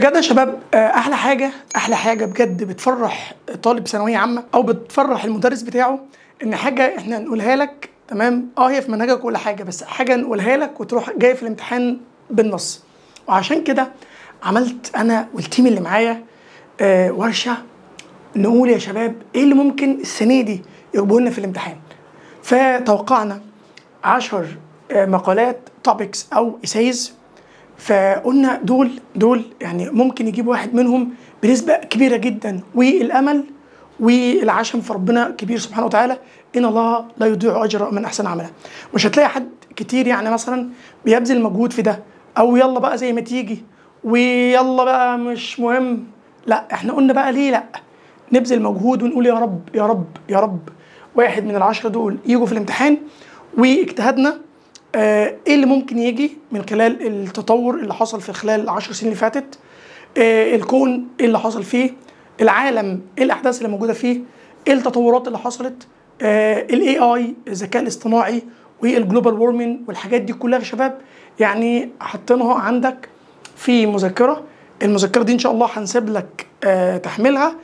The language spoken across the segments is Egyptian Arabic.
بجد يا شباب آه، احلى حاجه احلى حاجه بجد بتفرح طالب ثانويه عامه او بتفرح المدرس بتاعه ان حاجه احنا نقولها لك تمام اه هي في منهجك ولا حاجه بس حاجه نقولها لك وتروح جاي في الامتحان بالنص وعشان كده عملت انا والتيم اللي معايا آه ورشه نقول يا شباب ايه اللي ممكن السنه دي يجيبوا لنا في الامتحان فتوقعنا 10 مقالات توبكس او اسايز فقلنا دول دول يعني ممكن يجيب واحد منهم بنسبه كبيره جدا والامل والعشم في ربنا كبير سبحانه وتعالى ان الله لا يضيع اجر من احسن عملا مش هتلاقي حد كتير يعني مثلا بيبذل مجهود في ده او يلا بقى زي ما تيجي ويلا بقى مش مهم لا احنا قلنا بقى ليه لا نبذل مجهود ونقول يا رب يا رب يا رب واحد من العشرة دول يجوا في الامتحان واجتهادنا آه ايه اللي ممكن يجي من خلال التطور اللي حصل في خلال العشر سنين اللي فاتت آه الكون ايه اللي حصل فيه العالم ايه الاحداث اللي موجوده فيه ايه التطورات اللي حصلت الاي اي الذكاء الاصطناعي والجلوبال وورمنج والحاجات دي كلها يا شباب يعني حاطينها عندك في مذكره المذكره دي ان شاء الله هنسيب لك آه تحملها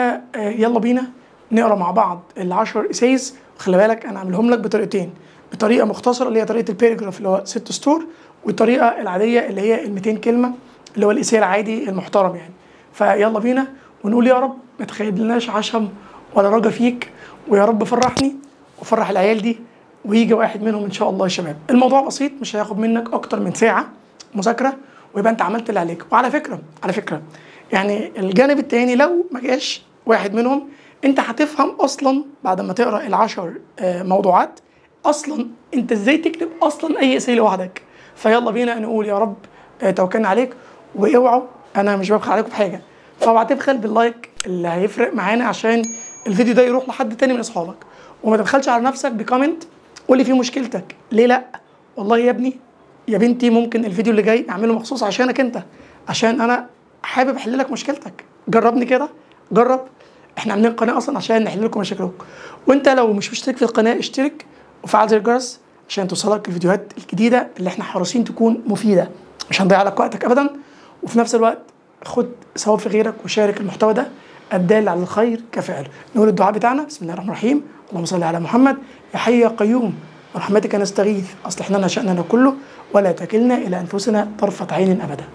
فيلا بينا نقرا مع بعض العشر اسايز خلي بالك انا عاملهم لك بطريقتين بطريقه مختصره اللي هي طريقه البيراجراف اللي هو ست سطور والطريقه العاديه اللي هي ال 200 كلمه اللي هو الاساي العادي المحترم يعني فيلا بينا ونقول يا رب ما تخيلناش عشم ولا رجا فيك ويا رب فرحني وفرح العيال دي ويجي واحد منهم ان شاء الله يا شباب الموضوع بسيط مش هياخد منك اكتر من ساعه مذاكره ويبقى انت عملت اللي عليك وعلى فكره على فكره يعني الجانب التاني لو ما جاش واحد منهم انت هتفهم اصلا بعد ما تقرا العشر آه موضوعات اصلا انت ازاي تكتب اصلا اي اسئله لوحدك فيلا بينا نقول يا رب آه توكلنا عليك واوعوا انا مش ببخل عليكم بحاجه فاوعى تبخل باللايك اللي هيفرق معانا عشان الفيديو ده يروح لحد تاني من اصحابك وما تبخلش على نفسك بكومنت قول لي فيه مشكلتك ليه لا والله يا ابني يا بنتي ممكن الفيديو اللي جاي اعمله مخصوص عشانك انت عشان انا حابب احل لك مشكلتك جربني كده جرب احنا عاملين قناه اصلا عشان نحل لكم مشاكلكم وانت لو مش مشترك في القناه اشترك وفعل زر الجرس عشان توصلك الفيديوهات الجديده اللي احنا حريصين تكون مفيده مش هنضيع لك وقتك ابدا وفي نفس الوقت خد ثواب في غيرك وشارك المحتوى ده الدال على الخير كفعل نقول الدعاء بتاعنا بسم الله الرحمن الرحيم اللهم صل على محمد يا حي يا قيوم برحمتك نستغيث اصلح لنا شاننا كله ولا تكلنا الى انفسنا طرفه عين ابدا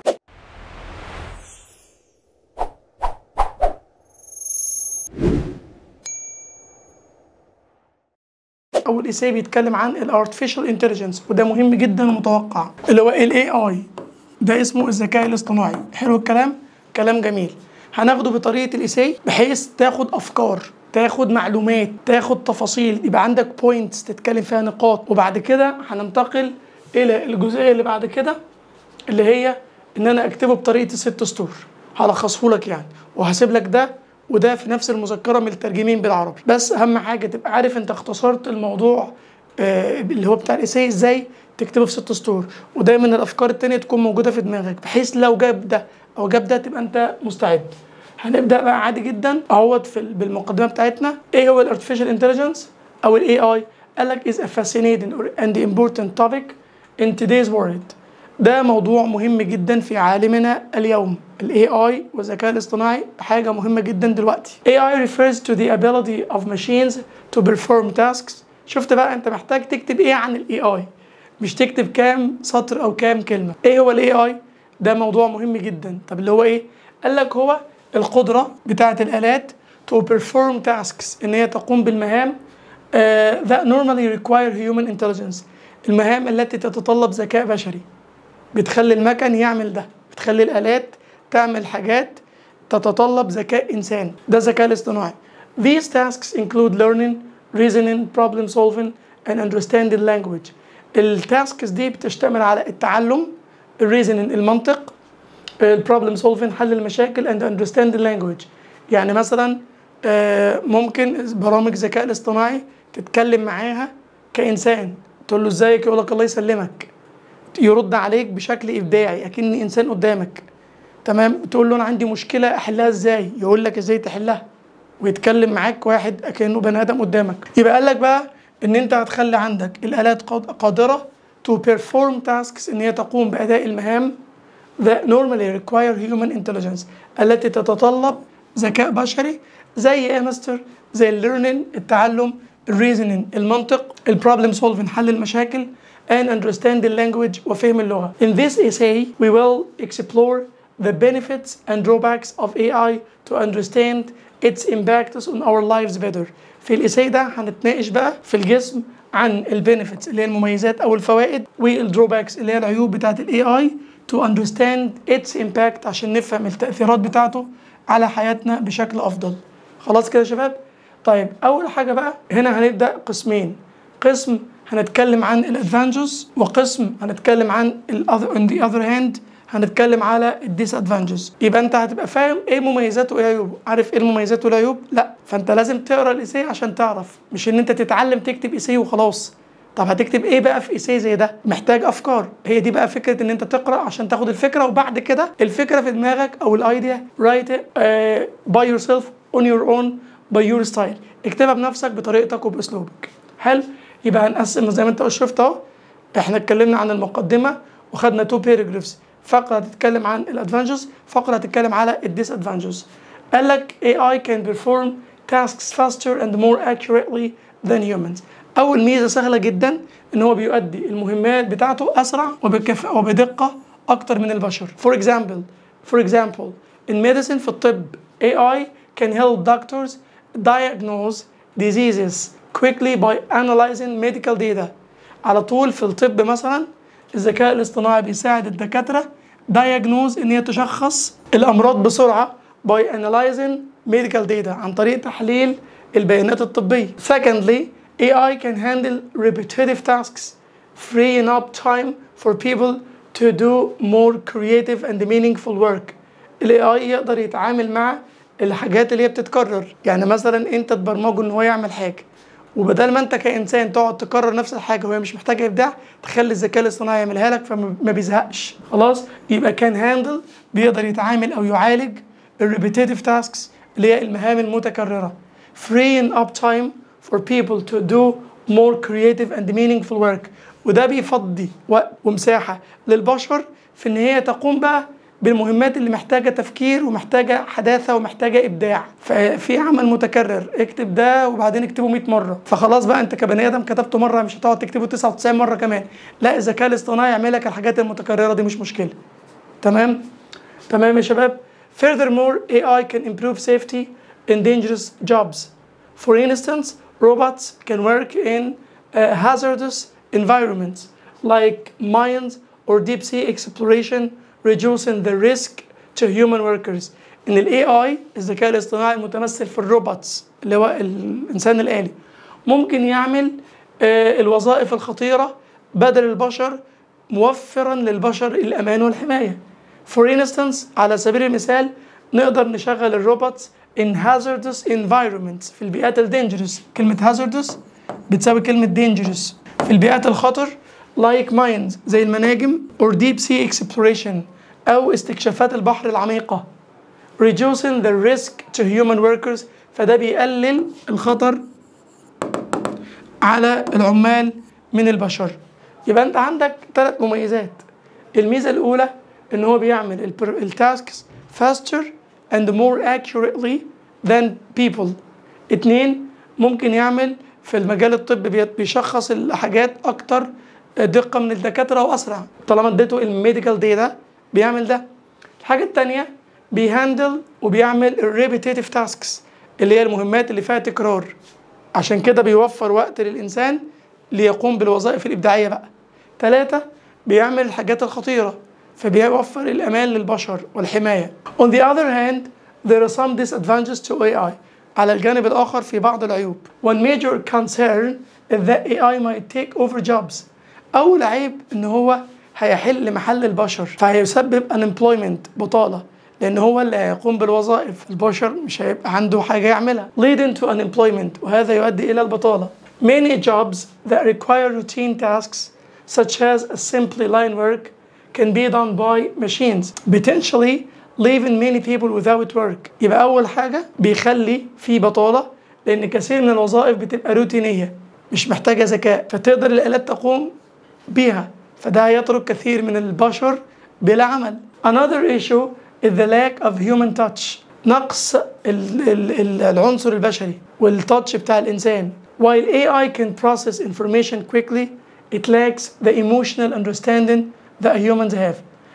اول اساي بيتكلم عن الارتفيشال انتليجنس وده مهم جدا ومتوقع اللي هو الاي اي ده اسمه الذكاء الاصطناعي حلو الكلام كلام جميل هناخده بطريقه الاساي بحيث تاخد افكار تاخد معلومات تاخد تفاصيل يبقى عندك بوينتس تتكلم فيها نقاط وبعد كده هننتقل الى الجزئيه اللي بعد كده اللي هي ان انا اكتبه بطريقه الست سطور هلخصه لك يعني وهسيب لك ده وده في نفس المذكره مترجمين بالعربي بس اهم حاجه تبقى عارف انت اختصرت الموضوع آه اللي هو بتاع الاساي ازاي تكتبه في ست سطور ودايما الافكار التانية تكون موجوده في دماغك بحيث لو جاب ده او جاب ده تبقى انت مستعد هنبدا بقى عادي جدا اهوت في بالمقدمه بتاعتنا ايه هو الارتفيشال انتليجنس او الاي اي قال لك is a fascinating and important topic in today's world ده موضوع مهم جدا في عالمنا اليوم الاي اي والذكاء الاصطناعي حاجه مهمه جدا دلوقتي AI refers to the ability of machines to perform tasks شفت بقى انت محتاج تكتب ايه عن الاي اي مش تكتب كام سطر او كام كلمه ايه هو الاي اي ده موضوع مهم جدا طب اللي هو ايه قال لك هو القدره بتاعه الالات to perform tasks ان هي تقوم بالمهام uh, that normally require human intelligence المهام التي تتطلب ذكاء بشري بتخلي المكن يعمل ده بتخلي الالات تعمل حاجات تتطلب ذكاء انسان ده الذكاء الاصطناعي These tasks include learning, reasoning, problem solving and understanding language التاسكس دي بتشتمل على التعلم الريزنين المنطق البروبلم سولفين حل المشاكل and understand the language يعني مثلا ممكن برامج الذكاء الاصطناعي تتكلم معاها كانسان تقول له ازيك يقول لك الله يسلمك يرد عليك بشكل ابداعي اكن انسان قدامك تمام تقول له انا عندي مشكله احلها ازاي يقول لك ازاي تحلها ويتكلم معاك واحد كانه بني ادم قدامك يبقى قال لك بقى ان انت هتخلي عندك الالات قادره to perform tasks ان هي تقوم باداء المهام that normally require human intelligence التي تتطلب ذكاء بشري زي ايه يا مستر زي الليرنينج التعلم الريزنينج المنطق البروبلم سولفينج حل المشاكل and understand the language وفهم اللغة. In this essay we will explore the benefits and drawbacks of AI to understand its impacts on our lives better. في الإساي ده هنتناقش بقى في الجسم عن البنفيتس اللي هي المميزات أو الفوائد والدروباكس اللي هي العيوب بتاعت ال AI to understand its impact عشان نفهم التأثيرات بتاعته على حياتنا بشكل أفضل. خلاص كده يا شباب؟ طيب أول حاجة بقى هنا هنبدأ قسمين. قسم هنتكلم عن الادفانتجز وقسم هنتكلم عن الاذر on the other hand هنتكلم على الديس ادفانتجز يبقى انت هتبقى فاهم ايه مميزاته وايه عيوبه عارف ايه المميزات والعيوب لا فانت لازم تقرا الايساي عشان تعرف مش ان انت تتعلم تكتب ايساي وخلاص طب هتكتب ايه بقى في ايساي زي ده محتاج افكار هي دي بقى فكره ان انت تقرا عشان تاخد الفكره وبعد كده الفكره في دماغك او الايديا رايت باي يور سيلف اون يور اون باي يور ستايل اكتبها بنفسك بطريقتك وباسلوبك حلو يبقى هنقسم زي ما انت شفت اهو احنا اتكلمنا عن المقدمه وخدنا تو بيراجرافز فقره هتتكلم عن الادفانتجز فقره هتتكلم على الديس ادفانتجز قال لك AI can perform tasks faster and more accurately than humans اول ميزه سهله جدا ان هو بيؤدي المهمات بتاعته اسرع وبكفاءه وبدقه اكتر من البشر for example for example in medicine في الطب AI can help doctors diagnose diseases quickly by analyzing medical data على طول في الطب مثلا الذكاء الاصطناعي بيساعد الدكاترة diagnose ان هي تشخص الامراض بسرعة by analyzing medical data عن طريق تحليل البيانات الطبية. Secondly, AI can handle repetitive tasks, freeing up time for people to do more creative and meaningful work. ال AI يقدر يتعامل مع الحاجات اللي هي بتتكرر، يعني مثلا انت تبرمجه ان هو يعمل حاجة وبدل ما انت كانسان تقعد تكرر نفس الحاجه وهي مش محتاجه ابداع تخلي الذكاء الاصطناعي يعملها لك فما بيزهقش خلاص يبقى كان هاندل بيقدر يتعامل او يعالج الريبيتيتيف تاسكس اللي هي المهام المتكرره freeing up time for people to do more creative and meaningful work وده بيفضي وقت ومساحه للبشر في ان هي تقوم بقى بالمهمات اللي محتاجة تفكير ومحتاجة حداثة ومحتاجة إبداع ففي عمل متكرر اكتب ده وبعدين اكتبه 100 مرة فخلاص بقى أنت كبني آدم كتبته مرة مش هتقعد تكتبه 99 مرة كمان لا الذكاء الاصطناعي يعمل لك الحاجات المتكررة دي مش مشكلة تمام تمام يا شباب Furthermore AI can improve safety in dangerous jobs For instance robots can work in uh, hazardous environments like mines or deep sea exploration reducing the risk to human workers ان الاي اي الذكاء الاصطناعي المتمثل في الروبوتس اللي هو الانسان الالي ممكن يعمل آه الوظائف الخطيره بدل البشر موفرا للبشر الامان والحمايه For instance على سبيل المثال نقدر نشغل الروبوتس in hazardous environments في البيئات الدينجرس كلمة hazardous بتساوي كلمة dangerous في البيئات الخطر like mines زي المناجم or deep sea exploration أو استكشافات البحر العميقة reducing the risk to human workers فده بيقلل الخطر على العمال من البشر يبقى انت عندك ثلاث مميزات الميزة الأولى إن هو بيعمل التاسكس faster and more accurately than people اتنين ممكن يعمل في المجال الطبي بيشخص الحاجات أكتر دقة من الدكاترة وأسرع طالما اديته الميديكال داتا بيعمل ده الحاجة التانية بيهندل وبيعمل الريبيتيتيف تاسكس اللي هي المهمات اللي فيها تكرار عشان كده بيوفر وقت للإنسان ليقوم بالوظائف الإبداعية بقى ثلاثة بيعمل الحاجات الخطيرة فبيوفر الأمان للبشر والحماية On the other hand there are some disadvantages to AI على الجانب الآخر في بعض العيوب One major concern is that AI might take over jobs أول عيب إن هو هيحل محل البشر فهيسبب unemployment بطالة لأن هو اللي هيقوم بالوظائف البشر مش هيبقى عنده حاجة يعملها leading to unemployment وهذا يؤدي إلى البطالة Many jobs that require routine tasks such as assembly line work can be done by machines potentially leaving many people without work يبقى أول حاجة بيخلي في بطالة لأن كثير من الوظائف بتبقى روتينية مش محتاجة ذكاء فتقدر الآلات تقوم بيها فده هيترك كثير من البشر بلا عمل Another issue is the lack of human touch نقص ال ال ال العنصر البشري والتاتش بتاع الإنسان While AI can process information quickly it lacks the emotional understanding that humans have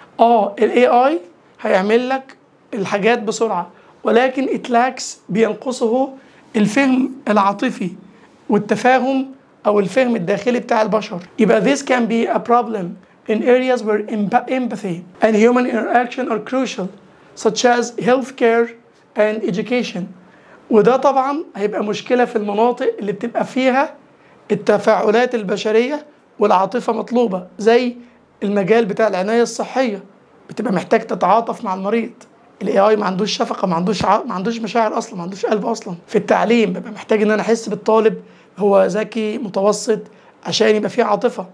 اه ال AI هيعمل لك الحاجات بسرعة ولكن it lacks بينقصه الفهم العاطفي والتفاهم أو الفهم الداخلي بتاع البشر يبقى this can be a problem in areas where emp- empathy and human interaction are crucial such as healthcare and education وده طبعا هيبقى مشكلة في المناطق اللي بتبقى فيها التفاعلات البشرية والعاطفة مطلوبة زي المجال بتاع العناية الصحية بتبقى محتاج تتعاطف مع المريض الاي اي ما عندوش شفقه ما عندوش ع... ما عندوش مشاعر اصلا ما عندوش قلب اصلا في التعليم ببقى محتاج ان انا احس بالطالب هو ذكي متوسط عشان يبقى فيه عاطفه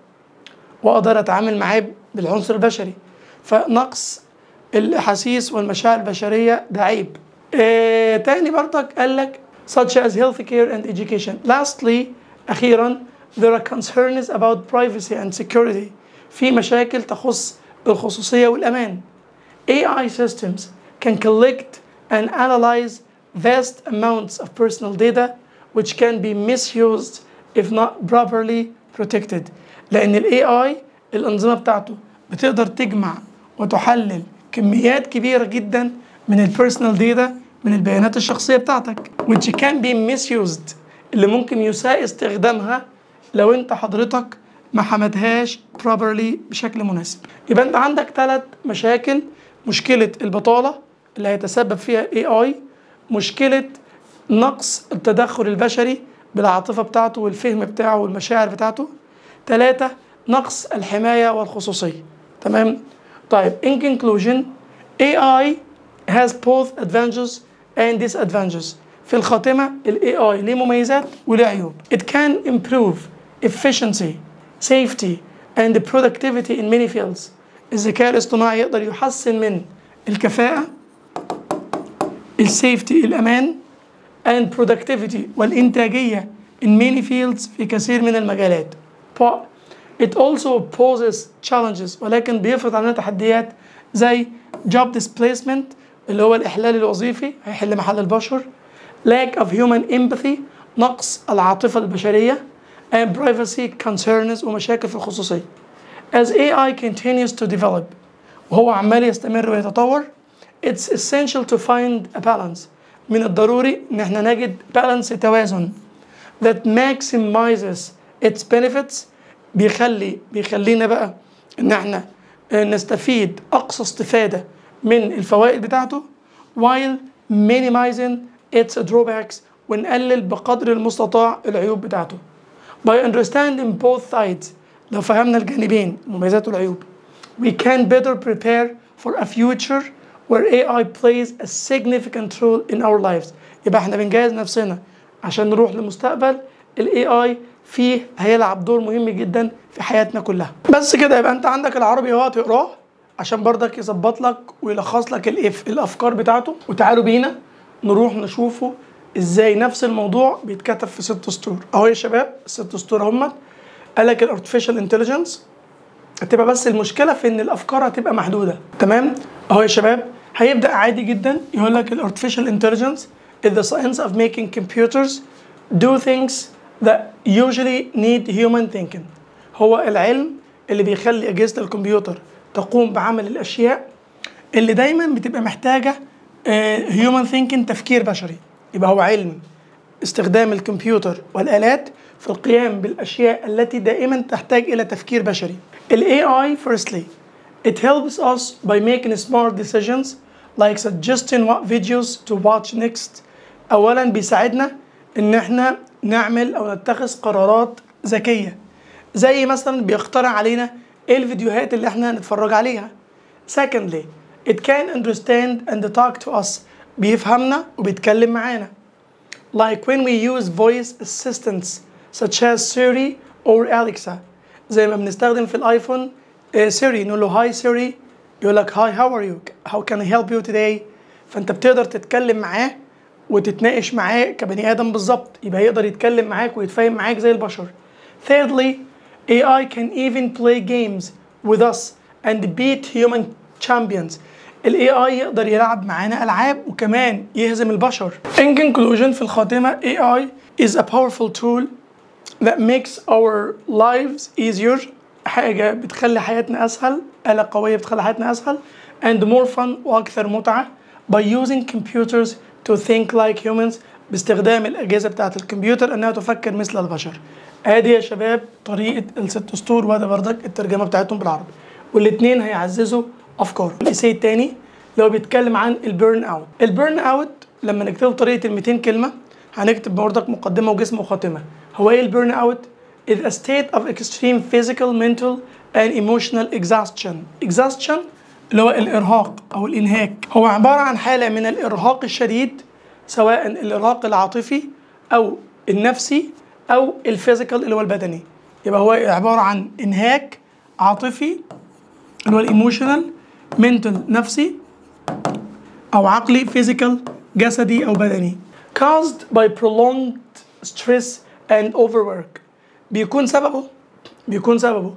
واقدر اتعامل معاه بالعنصر البشري فنقص الاحاسيس والمشاعر البشريه ده عيب آه تاني برضك قال لك such as healthcare and education lastly اخيرا there are concerns about privacy and security في مشاكل تخص الخصوصيه والامان AI systems can collect and analyze vast amounts of personal data which can be misused if not properly protected لأن ال AI الأنظمة بتاعته بتقدر تجمع وتحلل كميات كبيرة جدا من ال personal data من البيانات الشخصية بتاعتك which can be misused اللي ممكن يساء استخدامها لو انت حضرتك ما حمدهاش properly بشكل مناسب يبقى انت عندك ثلاث مشاكل مشكلة البطالة اللي هيتسبب فيها AI مشكلة نقص التدخل البشري بالعاطفة بتاعته والفهم بتاعه والمشاعر بتاعته ثلاثة نقص الحماية والخصوصية تمام طيب in conclusion AI has both advantages and disadvantages في الخاتمة ال AI ليه مميزات وليه عيوب it can improve efficiency safety and productivity in many fields الذكاء الاصطناعي يقدر يحسن من الكفاءة السيفتي الأمان and productivity والإنتاجية in many fields في كثير من المجالات but it also poses challenges ولكن بيفرض علينا تحديات زي job displacement اللي هو الإحلال الوظيفي هيحل محل البشر lack of human empathy نقص العاطفة البشرية and privacy concerns ومشاكل في الخصوصية As AI continues to develop وهو عمال يستمر ويتطور it's essential to find a balance من الضروري ان احنا نجد balance توازن that maximizes its benefits بيخلي بيخلينا بقى ان احنا نستفيد اقصى استفادة من الفوائد بتاعته while minimizing its drawbacks ونقلل بقدر المستطاع العيوب بتاعته by understanding both sides لو فهمنا الجانبين المميزات والعيوب we can better prepare for a future where AI plays a significant role in our lives يبقى احنا بنجهز نفسنا عشان نروح لمستقبل ال AI فيه هيلعب دور مهم جدا في حياتنا كلها بس كده يبقى انت عندك العربي اهو هتقراه عشان برضك يظبط لك ويلخص لك الإف الافكار بتاعته وتعالوا بينا نروح نشوفه ازاي نفس الموضوع بيتكتب في ست سطور اهو يا شباب الست سطور اهمت قال لك الارتفيشال انتليجنس هتبقى بس المشكله في ان الافكار هتبقى محدوده تمام اهو يا شباب هيبدا عادي جدا يقول لك الارتفيشال انتليجنس is the science of making computers do things that usually need human thinking هو العلم اللي بيخلي اجهزه الكمبيوتر تقوم بعمل الاشياء اللي دايما بتبقى محتاجه هيومن ثينكينج تفكير بشري يبقى هو علم استخدام الكمبيوتر والآلات في القيام بالأشياء التي دائما تحتاج إلى تفكير بشري. ال AI firstly it helps us by making smart decisions like suggesting what videos to watch next. أولا بيساعدنا إن إحنا نعمل أو نتخذ قرارات ذكية زي مثلا بيقترح علينا إيه الفيديوهات اللي إحنا نتفرج عليها. Secondly it can understand and talk to us بيفهمنا وبيتكلم معانا like when we use voice assistants such as Siri or Alexa زي ما بنستخدم في الايفون سيري نقول له هاي سيري يقول لك هاي هاو ار يو هاو كان اي هيلب يو today فانت بتقدر تتكلم معاه وتتناقش معاه كبني ادم بالظبط يبقى يقدر يتكلم معاك ويتفاهم معاك زي البشر thirdly AI can even play games with us and beat human champions الاي اي يقدر يلعب معانا العاب وكمان يهزم البشر in conclusion في الخاتمه AI is a powerful tool that makes our lives easier حاجة بتخلي حياتنا أسهل آلة قوية بتخلي حياتنا أسهل and more fun وأكثر متعة by using computers to think like humans باستخدام الأجهزة بتاعة الكمبيوتر أنها تفكر مثل البشر ادي يا شباب طريقة الست سطور وده بردك الترجمة بتاعتهم بالعربي والاتنين هيعززوا أفكارهم الإساي التاني اللي هو بيتكلم عن البيرن اوت البيرن اوت لما نكتبه بطريقة ال 200 كلمة هنكتب بردك مقدمة وجسم وخاتمة هو ايه البيرن اوت is a state of extreme physical, mental and emotional exhaustion. Exhaustion اللي هو الإرهاق أو الإنهاك هو عبارة عن حالة من الإرهاق الشديد سواء الإرهاق العاطفي أو النفسي أو الفيزيكال اللي هو البدني يبقى هو عبارة عن إنهاك عاطفي اللي هو الإيموشنال mental نفسي أو عقلي physical جسدي أو بدني caused by prolonged stress and overwork بيكون سببه بيكون سببه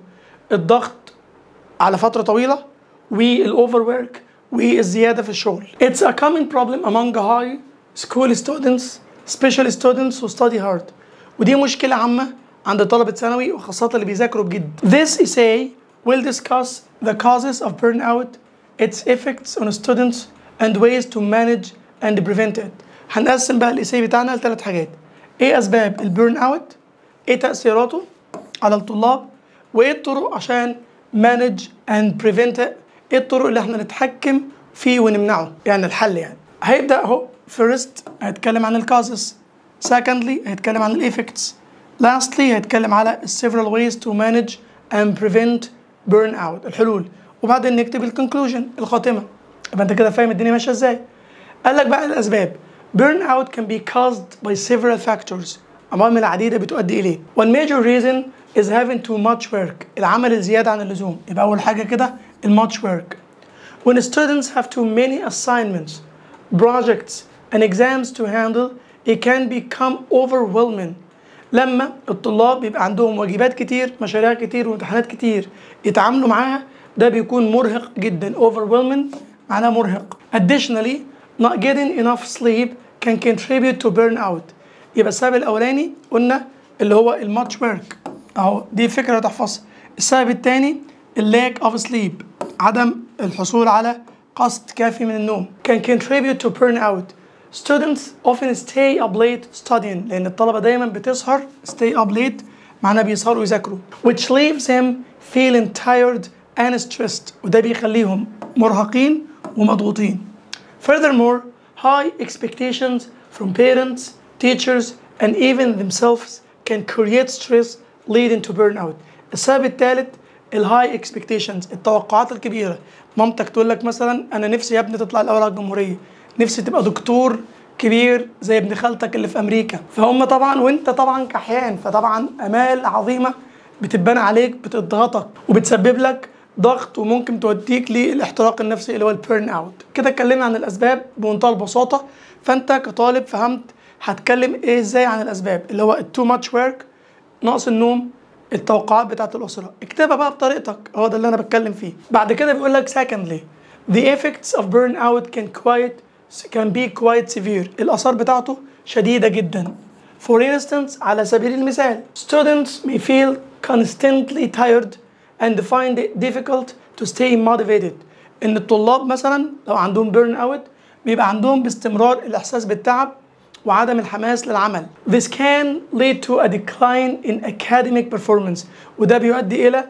الضغط على فترة طويلة والاوفر ورك والزيادة في الشغل. It's a common problem among high school students, special students who study hard. ودي مشكلة عامة عند طلبة ثانوي وخاصة اللي بيذاكروا بجد. This essay will discuss the causes of burnout, its effects on students and ways to manage and prevent it. هنقسم بقى الإساي بتاعنا لثلاث حاجات. إيه أسباب البيرن أوت؟ ايه تأثيراته على الطلاب وايه الطرق عشان manage and prevent it ايه الطرق اللي احنا نتحكم فيه ونمنعه يعني الحل يعني هيبدأ اهو first هيتكلم عن الكازز secondly هيتكلم عن الافكتس lastly هيتكلم على several ways to manage and prevent burnout الحلول وبعدين نكتب الكونكلوجن الخاتمة يبقى انت كده فاهم الدنيا ماشية ازاي قال لك بقى الاسباب burnout can be caused by several factors عوامل عديدة بتؤدي إليه. One major reason is having too much work. العمل الزيادة عن اللزوم. يبقى أول حاجة كده ال much work. When students have too many assignments, projects and exams to handle, it can become overwhelming. لما الطلاب بيبقى عندهم واجبات كتير، مشاريع كتير وامتحانات كتير يتعاملوا معاها ده بيكون مرهق جدا. Overwhelming معناه مرهق. Additionally, not getting enough sleep can contribute to burnout. يبقى السبب الاولاني قلنا اللي هو الماتش ورك اهو دي فكره تحفظها السبب الثاني اللاك اوف سليب عدم الحصول على قسط كافي من النوم can contribute to burnout students often stay up late studying لان الطلبه دايما بتسهر stay up late معناه بيسهروا يذاكروا which leaves them feeling tired and stressed وده بيخليهم مرهقين ومضغوطين furthermore high expectations from parents teachers and even themselves can create stress leading to burnout. السبب الثالث الهاي اكسبكتيشنز التوقعات الكبيره مامتك تقول لك مثلا انا نفسي يا ابني تطلع الاول على الجمهوريه نفسي تبقى دكتور كبير زي ابن خالتك اللي في امريكا فهم طبعا وانت طبعا كحيان فطبعا امال عظيمه بتتبنى عليك بتضغطك وبتسبب لك ضغط وممكن توديك للاحتراق النفسي اللي هو البيرن اوت كده اتكلمنا عن الاسباب بمنتهى البساطه فانت كطالب فهمت هتكلم ايه ازاي عن الاسباب اللي هو التو ماتش ورك نقص النوم التوقعات بتاعت الاسره اكتبها بقى بطريقتك هو ده اللي انا بتكلم فيه بعد كده بيقول لك secondly the effects of burnout can quite can be quite severe الاثار بتاعته شديده جدا for instance على سبيل المثال students may feel constantly tired and find it difficult to stay motivated ان الطلاب مثلا لو عندهم burn out بيبقى عندهم باستمرار الاحساس بالتعب وعدم الحماس للعمل. This can lead to a decline in academic performance وده بيؤدي إلى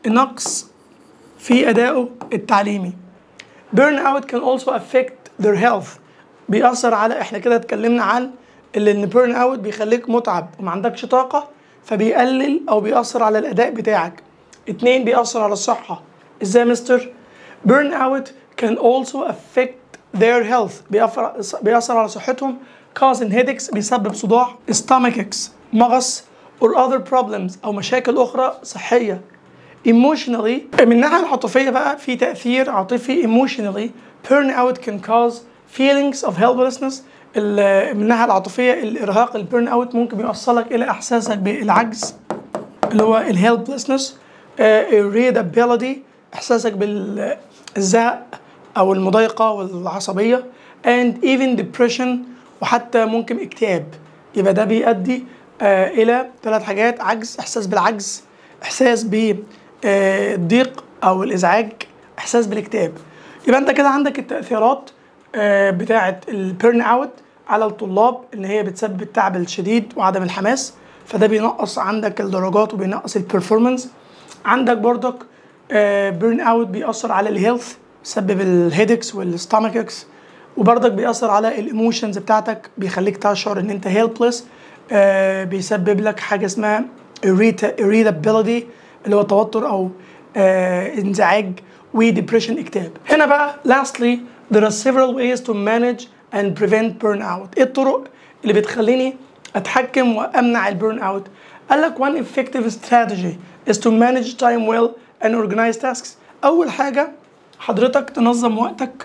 نقص في أدائه التعليمي. Burnout can also affect their health بيأثر على احنا كده اتكلمنا عن اللي ان burn out بيخليك متعب وما عندكش طاقة فبيقلل أو بيأثر على الأداء بتاعك. اتنين بيأثر على الصحة. ازاي يا مستر؟ Burnout can also affect their health بيأثر بيأثر على صحتهم causing headaches بيسبب صداع stomachaches مغص or other problems أو مشاكل أخرى صحية emotionally من الناحية العاطفية بقى في تأثير عاطفي emotionally burnout can cause feelings of helplessness ال- من الناحية العاطفية الإرهاق البيرن اوت ممكن يوصلك إلى إحساسك بالعجز اللي هو ال helplessness uh, irritability احساسك بالزهق او المضايقه والعصبيه and even depression وحتى ممكن اكتئاب يبقى ده بيؤدي آه الى ثلاث حاجات عجز احساس بالعجز احساس بالضيق او الازعاج احساس بالاكتئاب يبقى انت كده عندك التاثيرات آه بتاعه البيرن اوت على الطلاب ان هي بتسبب التعب الشديد وعدم الحماس فده بينقص عندك الدرجات وبينقص البرفورمانس عندك برضك بيرن اوت بيأثر على الهيلث بيسبب الهيدكس والستامكس وبرضك بيأثر على الايموشنز بتاعتك بيخليك تشعر ان انت هيلبلس آه بيسبب لك حاجه اسمها irritability اللي هو توتر او آه انزعاج وديبريشن اكتئاب هنا بقى lastly there are several ways to manage and prevent burnout ايه الطرق اللي بتخليني اتحكم وامنع البيرن اوت قال لك one effective strategy is to manage time well and organize tasks اول حاجه حضرتك تنظم وقتك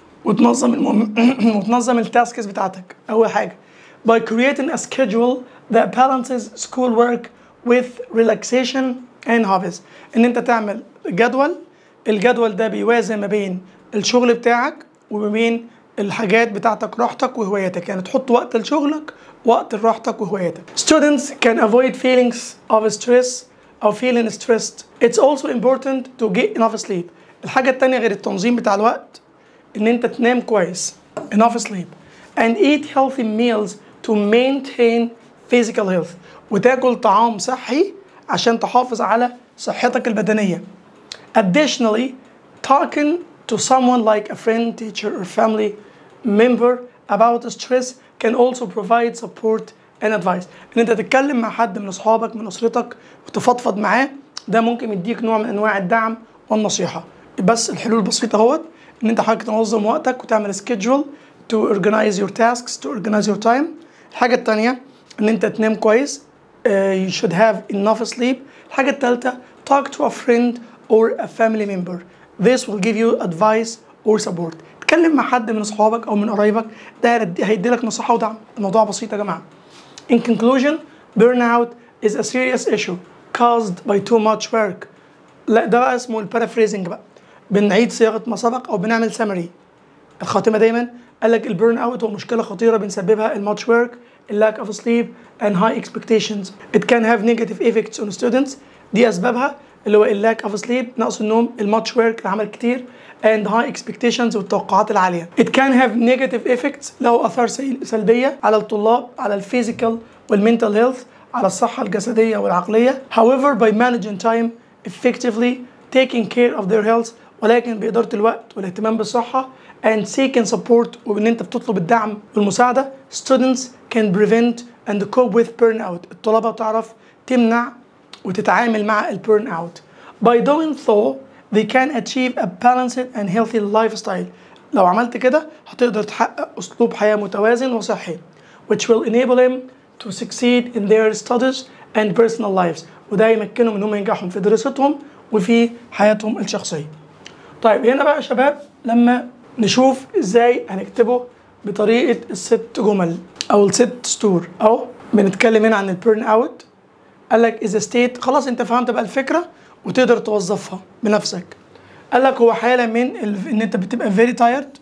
وتنظم المهم وتنظم التاسكس بتاعتك اول حاجه by creating a schedule that balances schoolwork with relaxation and hobbies ان انت تعمل جدول الجدول ده بيوازن ما بين الشغل بتاعك وما بين الحاجات بتاعتك راحتك وهواياتك يعني تحط وقت لشغلك وقت لراحتك وهواياتك students can avoid feelings of stress or feeling stressed it's also important to get enough sleep الحاجة التانية غير التنظيم بتاع الوقت ان انت تنام كويس enough sleep and eat healthy meals to maintain physical health وتاكل طعام صحي عشان تحافظ على صحتك البدنية additionally talking to someone like a friend teacher or family member about stress can also provide support and advice ان انت تتكلم مع حد من اصحابك من اسرتك وتفضفض معاه ده ممكن يديك نوع من انواع الدعم والنصيحه بس الحلول بسيطه اهوت ان انت حضرتك تنظم وقتك وتعمل سكيدجول to organize your tasks to organize your time الحاجه الثانيه ان انت تنام كويس uh, you should have enough sleep الحاجه الثالثه talk to a friend or a family member this will give you advice or support اتكلم مع حد من اصحابك او من قرايبك ده هيدي لك نصيحه ودعم الموضوع بسيط يا جماعه in conclusion burnout is a serious issue caused by too much work لا ده بقى اسمه البارافريزنج بقى بنعيد صياغه ما سبق او بنعمل سمري الخاتمه دايما قال لك البيرن اوت هو مشكله خطيره بنسببها الماتش ورك lack of sleep and high expectations it can have negative effects on students دي اسبابها اللي هو lack of sleep نقص النوم الماتش ورك العمل كتير and high expectations والتوقعات العالية. It can have negative effects له آثار سلبية على الطلاب على الفيزيكال والمنتال هيلث على الصحة الجسدية والعقلية. However by managing time effectively taking care of their health ولكن بإدارة الوقت والاهتمام بالصحة and seeking support وإن أنت بتطلب الدعم والمساعدة students can prevent and cope with burnout الطلبة تعرف تمنع وتتعامل مع البيرن اوت. By doing so they can achieve a balanced and healthy lifestyle. لو عملت كده هتقدر تحقق أسلوب حياة متوازن وصحي which will enable them to succeed in their studies and personal lives وده يمكنهم إنهم ينجحوا في دراستهم وفي حياتهم الشخصية. طيب هنا بقى يا شباب لما نشوف ازاي هنكتبه بطريقة الست جمل أو الست سطور أو بنتكلم هنا عن البيرن اوت قال لك is a state خلاص انت فهمت بقى الفكرة وتقدر توظفها بنفسك قال لك هو حالة من ال... ان انت بتبقى very tired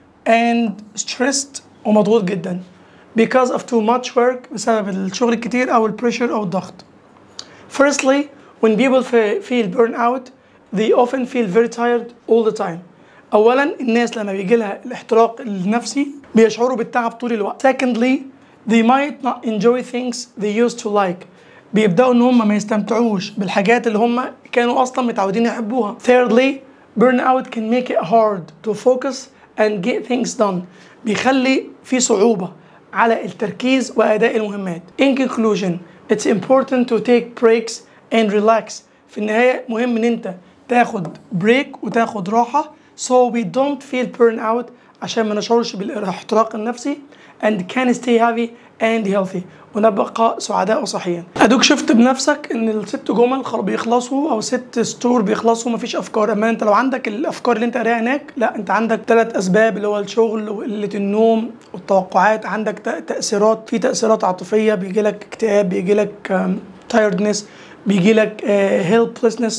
and stressed ومضغوط جدا because of too much work بسبب الشغل الكتير او البريشر او الضغط firstly when people feel burnout they often feel very tired all the time اولا الناس لما بيجي لها الاحتراق النفسي بيشعروا بالتعب طول الوقت secondly they might not enjoy things they used to like بيبداوا ان هم ما يستمتعوش بالحاجات اللي هم كانوا اصلا متعودين يحبوها thirdly burnout can make it hard to focus and get things done بيخلي في صعوبة على التركيز وأداء المهمات in conclusion it's important to take breaks and relax في النهاية مهم ان انت تاخد بريك وتاخد راحة so we don't feel burnout عشان ما نشعرش بالاحتراق النفسي and can stay happy and healthy ونبقى سعداء وصحيين ادوك شفت بنفسك ان الست جمل بيخلصوا او ست ستور بيخلصوا مفيش افكار اما انت لو عندك الافكار اللي انت قاريها هناك لا انت عندك ثلاث اسباب اللي هو الشغل وقله النوم والتوقعات عندك تاثيرات في تاثيرات عاطفيه بيجي لك اكتئاب بيجي لك تايردنس بيجي لك هيلبلسنس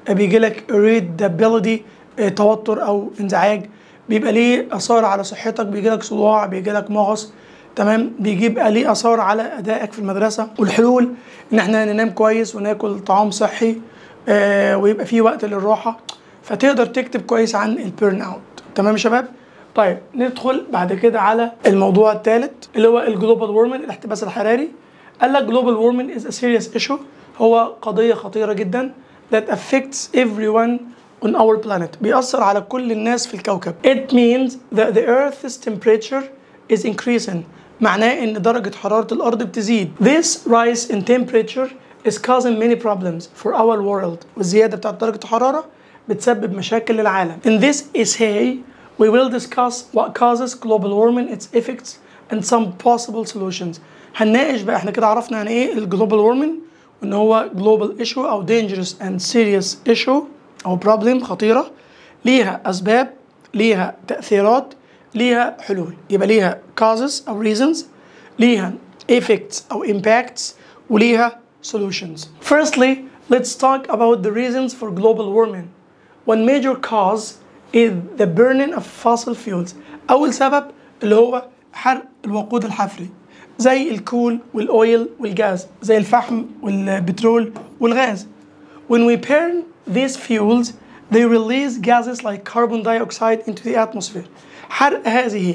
بيجي لك irritability آه، توتر او انزعاج بيبقى ليه اثار على صحتك بيجي لك صداع بيجي لك مغص تمام بيجيب ليه اثار على ادائك في المدرسه والحلول ان احنا ننام كويس وناكل طعام صحي آه ويبقى في وقت للراحه فتقدر تكتب كويس عن البيرن اوت تمام يا شباب طيب ندخل بعد كده على الموضوع الثالث اللي هو الجلوبال وورمنج الاحتباس الحراري قال لك global warming is a serious issue هو قضية خطيرة جدا that affects everyone on our planet بيأثر على كل الناس في الكوكب it means that the earth's temperature is increasing معناه ان درجة حرارة الأرض بتزيد this rise in temperature is causing many problems for our world والزيادة بتاعت درجة الحرارة بتسبب مشاكل للعالم in this essay we will discuss what causes global warming its effects and some possible solutions هنناقش بقى احنا كده عرفنا يعني ايه الجلوبال وورمنج وان هو global issue او dangerous and serious issue او problem خطيرة ليها اسباب ليها تأثيرات ليها حلول يبقى ليها causes او reasons ليها effects او impacts وليها solutions firstly let's talk about the reasons for global warming one major cause is the burning of fossil fuels اول سبب اللي هو حرق الوقود الحفري زي الكول والاويل والجاز زي الفحم والبترول والغاز when we burn these fuels they release gases like carbon dioxide into the atmosphere حرق هذه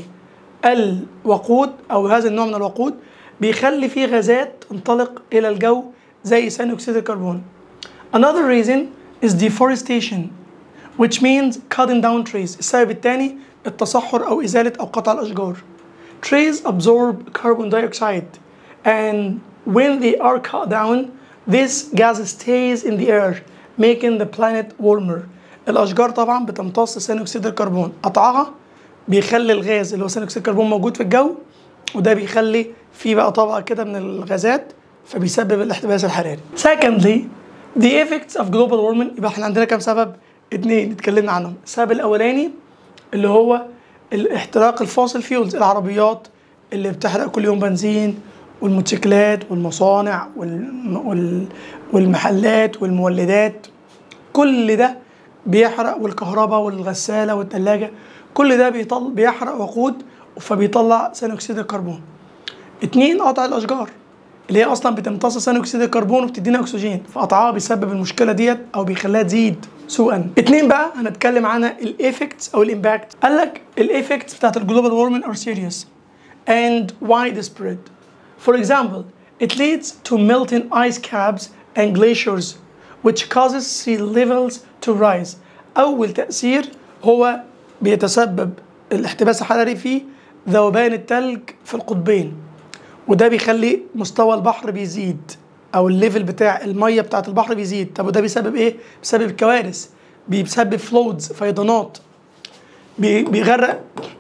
الوقود او هذا النوع من الوقود بيخلي فيه غازات تنطلق الى الجو زي ثاني اكسيد الكربون another reason is deforestation which means cutting down trees السبب الثاني التصحر او ازاله او قطع الاشجار trees absorb carbon dioxide and when they are cut down this gas stays in the air making the planet warmer الاشجار طبعا بتمتص ثاني اكسيد الكربون قطعها بيخلي الغاز اللي هو ثاني اكسيد الكربون موجود في الجو وده بيخلي في بقى طبقه كده من الغازات فبيسبب الاحتباس الحراري secondly the effects of global warming يبقى احنا عندنا كام سبب اتنين اتكلمنا عنهم السبب الاولاني اللي هو الاحتراق الفوسل فيولز العربيات اللي بتحرق كل يوم بنزين والموتوسيكلات والمصانع وال... وال... والمحلات والمولدات كل ده بيحرق والكهرباء والغسالة والثلاجة كل ده بيطل... بيحرق وقود فبيطلع ثاني أكسيد الكربون اتنين قطع الأشجار اللي هي أصلا بتمتص ثاني أكسيد الكربون وبتدينا أكسجين فقطعها بيسبب المشكلة ديت أو بيخليها تزيد سوءا اتنين بقى هنتكلم عنها الايفكتس او الامباكت قال لك الايفكتس بتاعت الجلوبال وورمنج ار سيريس and widespread for example it leads to melting ice caps and glaciers which causes sea levels to rise اول تاثير هو بيتسبب الاحتباس الحراري فيه ذوبان التلج في القطبين وده بيخلي مستوى البحر بيزيد او الليفل بتاع الميه بتاعت البحر بيزيد طب وده بيسبب ايه بيسبب كوارث بيسبب فلودز فيضانات بي- بيغرق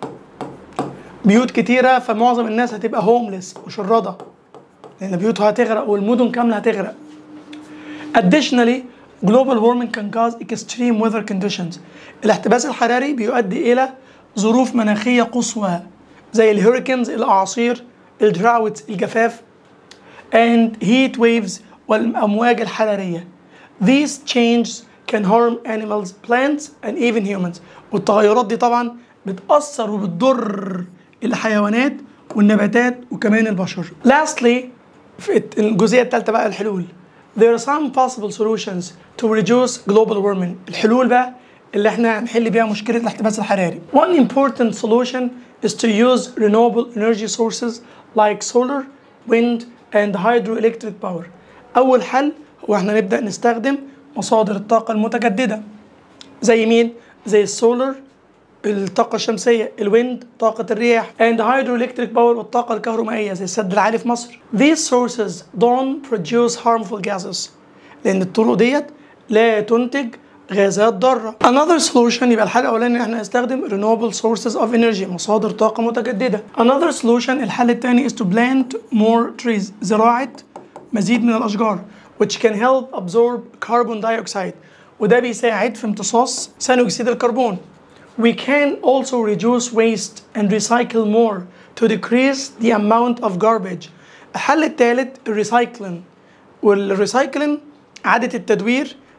بيوت كتيره فمعظم الناس هتبقى هوملس وشرده لان بيوتها هتغرق والمدن كامله هتغرق Additionally, global warming can cause extreme weather conditions. الاحتباس الحراري بيؤدي إلى ظروف مناخية قصوى زي الهوريكنز الأعاصير الدراوت الجفاف and heat waves والأمواج الحرارية. These changes can harm animals, plants and even humans. والتغيرات دي طبعا بتأثر وبتضر الحيوانات والنباتات وكمان البشر. Lastly, في الجزئية الثالثة بقى الحلول. There are some possible solutions to reduce global warming. الحلول بقى اللي احنا هنحل بيها مشكلة الاحتباس الحراري. One important solution is to use renewable energy sources like solar, wind and hydroelectric power. أول حل هو احنا نبدأ نستخدم مصادر الطاقة المتجددة زي مين؟ زي السولار الطاقة الشمسية، الويند، طاقة الرياح، and hydroelectric power والطاقة الكهرومائية زي السد العالي في مصر. These sources don't produce harmful gases لأن الطرق ديت لا تنتج غازات ضارة. Another solution يبقى الحل الأولاني إن احنا نستخدم renewable sources of energy مصادر طاقة متجددة. Another solution الحل الثاني is to plant more trees زراعة مزيد من الأشجار which can help absorb carbon dioxide وده بيساعد في امتصاص ثاني أكسيد الكربون. We can also reduce waste and recycle more to decrease the amount of garbage. الحل الثالث الريسايكلين والريسايكلين إعادة التدوير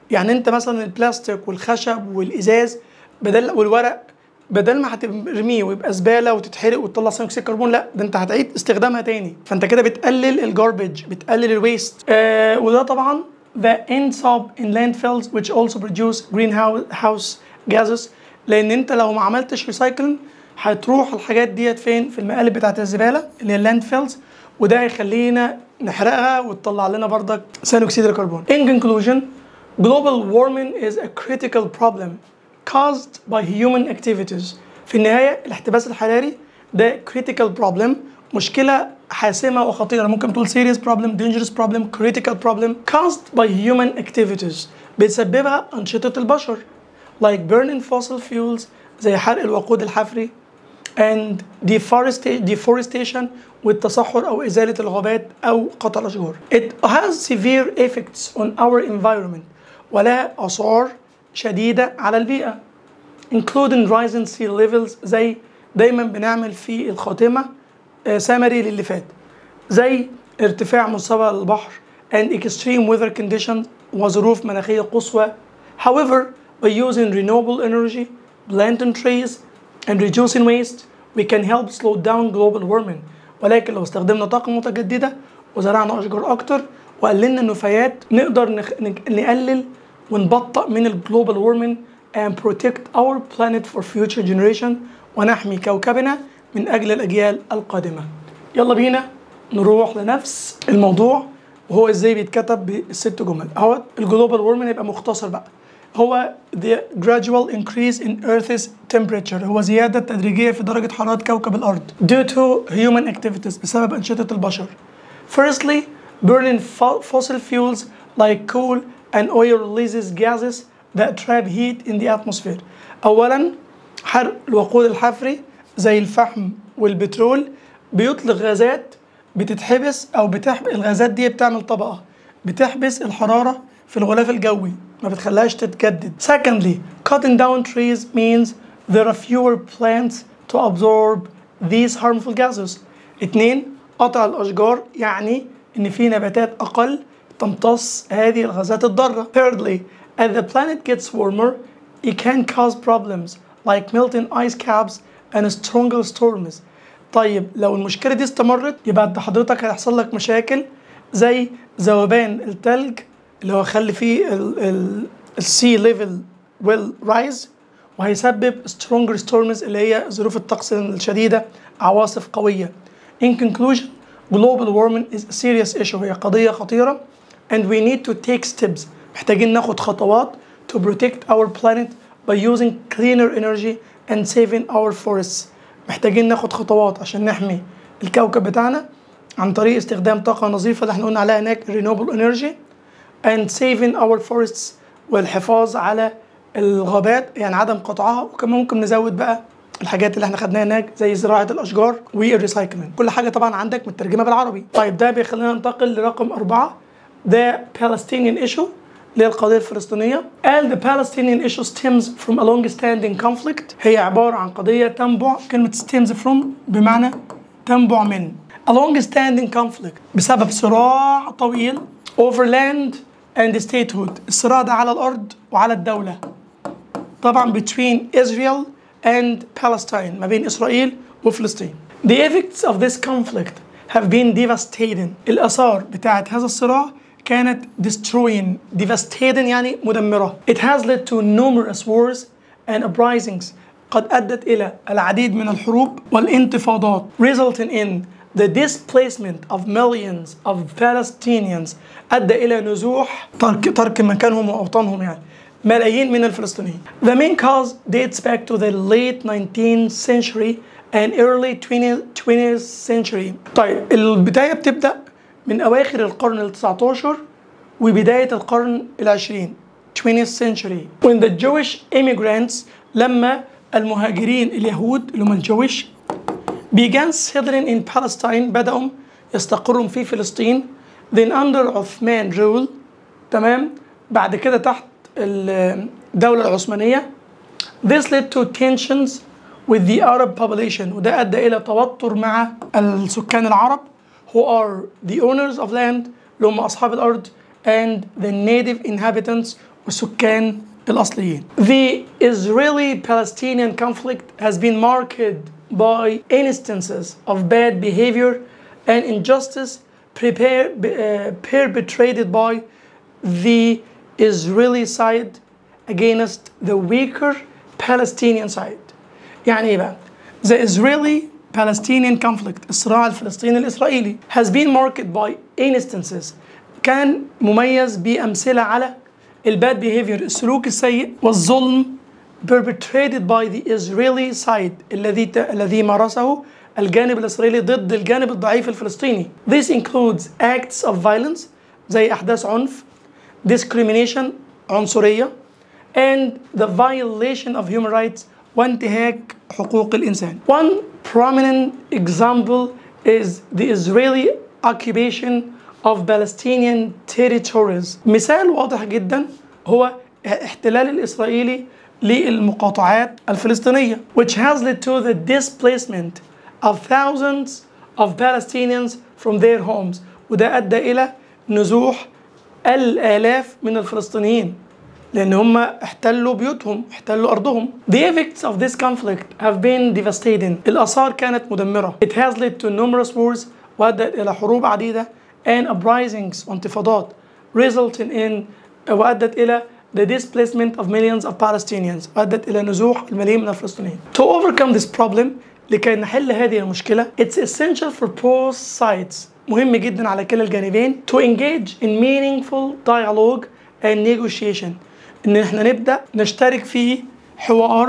يعني انت مثلا البلاستيك والخشب والازاز بدل والورق بدل ما هترميه ويبقى زباله وتتحرق وتطلع ثاني اكسيد الكربون لا ده انت هتعيد استخدامها تاني فانت كده بتقلل الجاربج بتقلل الويست آه وده طبعا the ends up in landfills which also produce greenhouse gases لان انت لو ما عملتش ريسايكلينج هتروح الحاجات ديت فين في المقالب بتاعت الزباله اللي هي اللاند فيلز وده هيخلينا نحرقها وتطلع لنا بردك ثاني اكسيد الكربون in conclusion global warming is a critical problem caused by human activities في النهايه الاحتباس الحراري ده critical problem مشكله حاسمه وخطيره ممكن تقول serious problem dangerous problem critical problem caused by human activities بتسببها انشطه البشر like burning fossil fuels زي حرق الوقود الحفري and deforestation, deforestation والتصحر أو إزالة الغابات أو قطع الأشجار. It has severe effects on our environment ولها آثار شديدة على البيئة including rising sea levels زي دايما بنعمل في الخاتمة سمري للي فات زي ارتفاع مستوى البحر and extreme weather conditions وظروف مناخية قصوى. However, by using renewable energy, planting trees and reducing waste we can help slow down global warming ولكن لو استخدمنا طاقة متجددة وزرعنا أشجار أكتر وقللنا النفايات نقدر نخ... نقلل ونبطئ من الجلوبال warming and protect our planet for future generation ونحمي كوكبنا من أجل الأجيال القادمة يلا بينا نروح لنفس الموضوع وهو ازاي بيتكتب بالست جمل اهوت الجلوبال warming يبقى مختصر بقى هو the gradual increase in Earth's temperature هو زيادة تدريجية في درجة حرارة كوكب الأرض due to human activities بسبب أنشطة البشر. Firstly, burning fossil fuels like coal and oil releases gases that trap heat in the atmosphere. أولا حرق الوقود الحفري زي الفحم والبترول بيطلق غازات بتتحبس أو بتحب الغازات دي بتعمل طبقة بتحبس الحرارة في الغلاف الجوي ما بتخليهاش تتجدد. Secondly, cutting down trees means there are fewer plants to absorb these harmful gases. اتنين قطع الأشجار يعني إن في نباتات أقل تمتص هذه الغازات الضارة. Thirdly, as the planet gets warmer, it can cause problems like melting ice caps and stronger storms. طيب لو المشكلة دي استمرت يبقى انت حضرتك هيحصل لك مشاكل زي ذوبان التلج اللي هو خلي فيه السي ليفل ويل رايز وهيسبب stronger storms اللي هي ظروف الطقس الشديدة عواصف قوية. In conclusion, global warming is a serious issue هي قضية خطيرة and we need to take steps محتاجين ناخد خطوات to protect our planet by using cleaner energy and saving our forests. محتاجين ناخد خطوات عشان نحمي الكوكب بتاعنا عن طريق استخدام طاقة نظيفة اللي احنا قلنا عليها هناك renewable energy and saving our forests والحفاظ على الغابات يعني عدم قطعها وكمان ممكن نزود بقى الحاجات اللي احنا خدناها هناك زي زراعة الأشجار والريسايكلينج كل حاجة طبعا عندك مترجمة بالعربي طيب ده بيخلينا ننتقل لرقم أربعة The Palestinian issue اللي هي القضية الفلسطينية and the Palestinian issue stems from a long-standing conflict هي عبارة عن قضية تنبع كلمة stems from بمعنى تنبع من a long-standing conflict بسبب صراع طويل over land and statehood الصراع ده على الأرض وعلى الدولة طبعا between Israel and Palestine ما بين إسرائيل وفلسطين The effects of this conflict have been devastating الآثار بتاعت هذا الصراع كانت destroying devastating يعني مدمرة It has led to numerous wars and uprisings قد أدت إلى العديد من الحروب والانتفاضات resulting in the displacement of millions of Palestinians أدى إلى نزوح ترك, ترك مكانهم وأوطانهم يعني ملايين من الفلسطينيين. The main cause dates back to the late 19th century and early 20th, 20th century. طيب البداية بتبدأ من أواخر القرن ال 19 وبداية القرن العشرين 20th century when the Jewish immigrants لما المهاجرين اليهود اللي هم الجويش began settling in Palestine بدأوا يستقروا في فلسطين then under Ottoman rule تمام بعد كده تحت الدولة العثمانية this led to tensions with the Arab population وده أدى إلى توتر مع السكان العرب who are the owners of land اللي هم أصحاب الأرض and the native inhabitants والسكان الأصليين. The Israeli-Palestinian conflict has been marked by instances of bad behavior and injustice prepare, uh, perpetrated by the Israeli side against the weaker Palestinian side. يعني ايه بقى؟ The Israeli Palestinian conflict الصراع الفلسطيني الإسرائيلي has been marked by instances كان مميز بأمثلة على الباد behavior السلوك السيء والظلم perpetrated by the Israeli side الذي الذي مارسه الجانب الإسرائيلي ضد الجانب الضعيف الفلسطيني. This includes acts of violence زي أحداث عنف discrimination عنصرية and the violation of human rights وانتهاك حقوق الإنسان. One prominent example is the Israeli occupation of Palestinian territories. مثال واضح جدا هو احتلال الإسرائيلي للمقاطعات الفلسطينية which has led to the displacement of thousands of Palestinians from their homes وده أدى إلى نزوح الآلاف من الفلسطينيين لأن هم احتلوا بيوتهم احتلوا أرضهم The effects of this conflict have been devastating الآثار كانت مدمرة It has led to numerous wars وأدت إلى حروب عديدة and uprisings وانتفاضات resulting in وأدت إلى the displacement of millions of Palestinians وأدت إلى نزوح الملايين من الفلسطينيين To overcome this problem لكي نحل هذه المشكلة It's essential for both sides مهم جدا على كلا الجانبين to engage in meaningful dialogue and negotiation ان احنا نبدا نشترك في حوار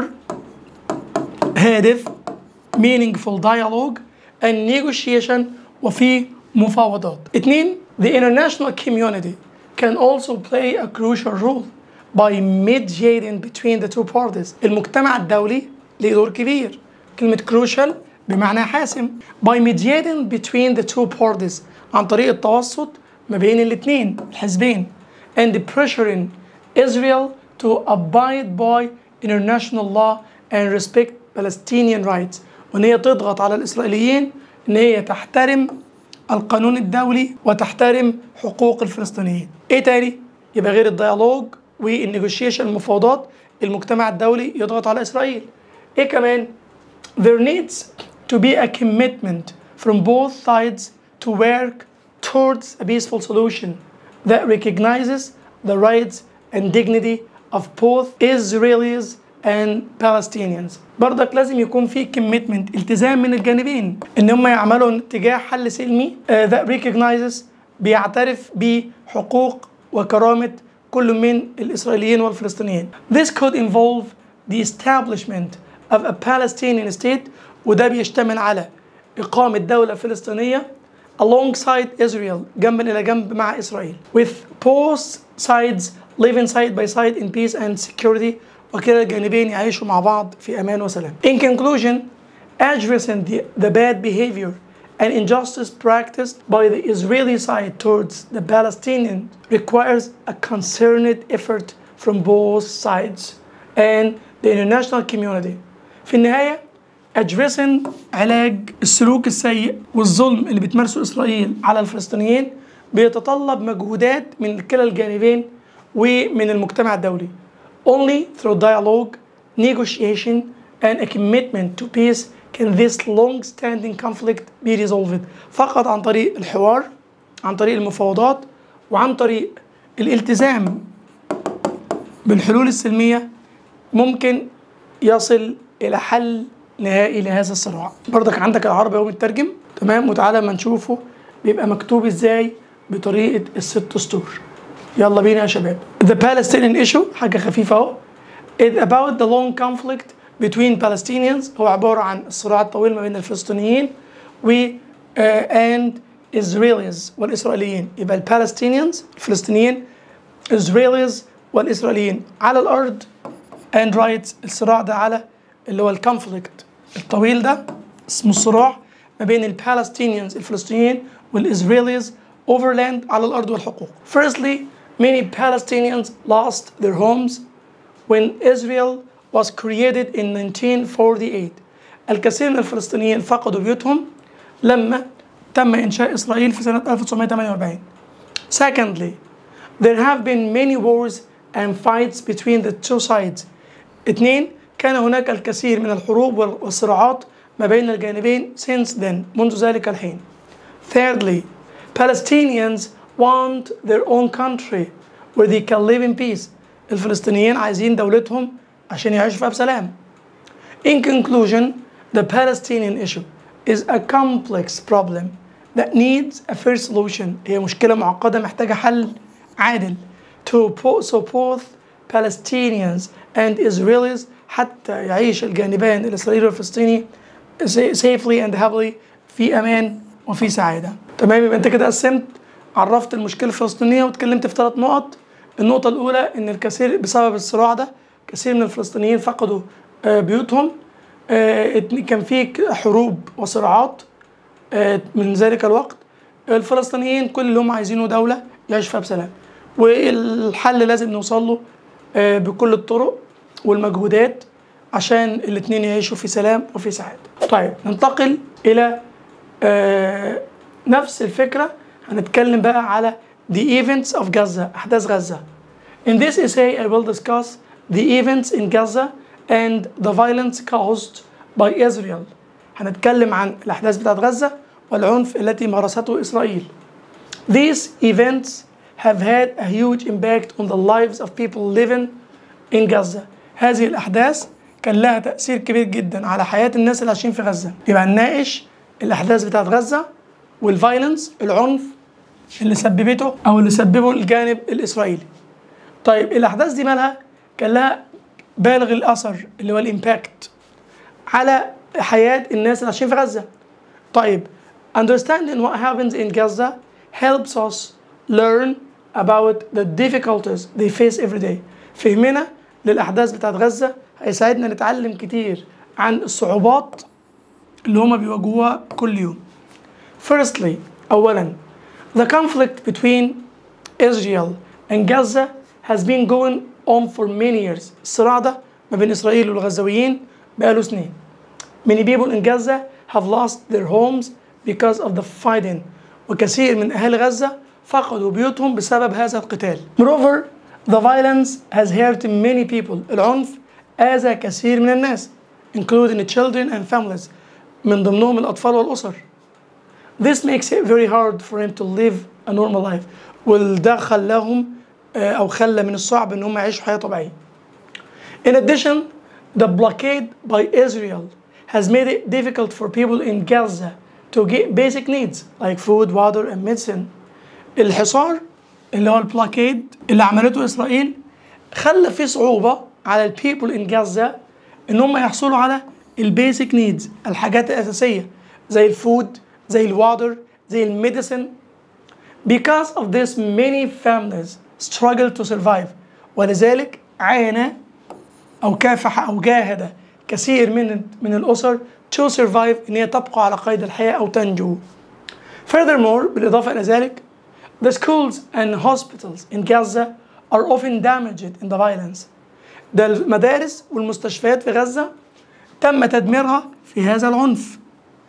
هادف meaningful dialogue and negotiation وفي مفاوضات اتنين the international community can also play a crucial role by mediating between the two parties المجتمع الدولي له دور كبير كلمة crucial بمعنى حاسم by mediating between the two parties عن طريق التوسط ما بين الاثنين الحزبين and pressuring Israel to abide by international law and respect Palestinian rights وان هي تضغط على الاسرائيليين ان هي تحترم القانون الدولي وتحترم حقوق الفلسطينيين. ايه تاني؟ يبقى غير الديالوج والنيغوشيشن المفاوضات المجتمع الدولي يضغط على اسرائيل. ايه كمان؟ There needs to be a commitment from both sides to work towards a peaceful solution that recognizes the rights and dignity of both Israelis and Palestinians. برضك لازم يكون في commitment التزام من الجانبين ان هم يعملوا تجاه حل سلمي uh, that recognizes بيعترف بحقوق وكرامة كل من الإسرائيليين والفلسطينيين. This could involve the establishment of a Palestinian state وده بيشتمل على إقامة دولة فلسطينية alongside Israel جنبا إلى جنب مع إسرائيل with both sides living side by side in peace and security وكلا الجانبين يعيشوا مع بعض في أمان وسلام. In conclusion, addressing the, the bad behavior and injustice practiced by the Israeli side towards the Palestinians requires a concerted effort from both sides and the international community. في النهاية addressing علاج السلوك السيء والظلم اللي بتمارسه إسرائيل على الفلسطينيين بيتطلب مجهودات من كلا الجانبين ومن المجتمع الدولي. Only through dialogue, negotiation, and a commitment to peace can this long-standing conflict be resolved. فقط عن طريق الحوار، عن طريق المفاوضات، وعن طريق الالتزام بالحلول السلمية ممكن يصل إلى حل نهائي لهذا الصراع. برضك عندك العربي اهو مترجم تمام وتعالى ما نشوفه بيبقى مكتوب ازاي بطريقة الست سطور. يلا بينا يا شباب. The Palestinian issue حاجة خفيفة اهو. It's about the long conflict between Palestinians هو عبارة عن الصراع الطويل ما بين الفلسطينيين و uh, and Israelis والإسرائيليين يبقى البالستينيانز الفلسطينيين Israelis والإسرائيليين على الأرض and rights الصراع ده على اللي هو الكونفليكت الطويل ده اسمه الصراع ما بين البالستينيانز الفلسطينيين والإسرائيليز overland على الأرض والحقوق. Firstly, many Palestinians lost their homes when Israel was created in 1948 الكثير من الفلسطينيين فقدوا بيوتهم لما تم إنشاء إسرائيل في سنة 1948 Secondly, there have been many wars and fights between the two sides اثنين كان هناك الكثير من الحروب والصراعات ما بين الجانبين since then منذ ذلك الحين thirdly Palestinians want their own country where they can live in peace الفلسطينيين عايزين دولتهم عشان يعيشوا فيها بسلام In conclusion, the Palestinian issue is a complex problem that needs a fair solution. هي مشكلة معقدة محتاجة حل عادل to po- so both Palestinians and Israelis حتى يعيش الجانبان الإسرائيلي والفلسطيني sa- safely and happily في أمان وفي سعادة. تمام يبقى أنت كده قسمت عرفت المشكلة الفلسطينية واتكلمت في ثلاث نقط. النقطة الأولى إن الكثير بسبب الصراع ده كثير من الفلسطينيين فقدوا آه، بيوتهم آه، كان في حروب وصراعات آه، من ذلك الوقت الفلسطينيين كل اللي هم عايزينه دولة يعيش فيها بسلام والحل لازم نوصل له آه، بكل الطرق والمجهودات عشان الاتنين يعيشوا في سلام وفي سعادة طيب ننتقل إلى آه، نفس الفكرة هنتكلم بقى على the events of Gaza أحداث غزة In this essay I will discuss the events in Gaza and the violence caused by Israel هنتكلم عن الأحداث بتاعت غزة والعنف التي مارسته إسرائيل These events have had a huge impact on the lives of people living in Gaza هذه الأحداث كان لها تأثير كبير جدا على حياة الناس اللي عايشين في غزة يبقى نناقش الأحداث بتاعت غزة والفايلنس العنف اللي سببته أو اللي سببه الجانب الإسرائيلي طيب الأحداث دي مالها كان لها بالغ الأثر اللي هو الإمباكت على حياة الناس اللي عايشين في غزة طيب understanding what happens in Gaza helps us learn about the difficulties they face every day فهمنا للأحداث بتاعت غزة هيساعدنا نتعلم كتير عن الصعوبات اللي هما بيواجهوها كل يوم Firstly أولا the conflict between Israel and Gaza has been going on for many years الصراع ده ما بين إسرائيل والغزاويين بقاله سنين Many people in Gaza have lost their homes because of the fighting وكثير من أهالي غزة فقدوا بيوتهم بسبب هذا القتال Moreover the violence has hurt many people العنف أذى كثير من الناس including children and families من ضمنهم الأطفال والأسر This makes it very hard for him to live a normal life وده خلاهم آه، أو خلى من الصعب إن هم يعيشوا حياة طبيعية In addition, the blockade by Israel has made it difficult for people in Gaza to get basic needs like food, water, and medicine. الحصار اللي هو البلوكيد اللي عملته إسرائيل خلى في صعوبة على البيبل in Gaza إن هم يحصلوا على البيسك نيدز الحاجات الأساسية زي الفود زي الواتر زي الميديسن Because of this many families struggle to survive ولذلك عانى أو كافح أو جاهد كثير من من الأسر to survive إن هي تبقى على قيد الحياة أو تنجو. Furthermore بالإضافة إلى ذلك the schools and hospitals in Gaza are often damaged in the violence. ده المدارس والمستشفيات في غزة تم تدميرها في هذا العنف.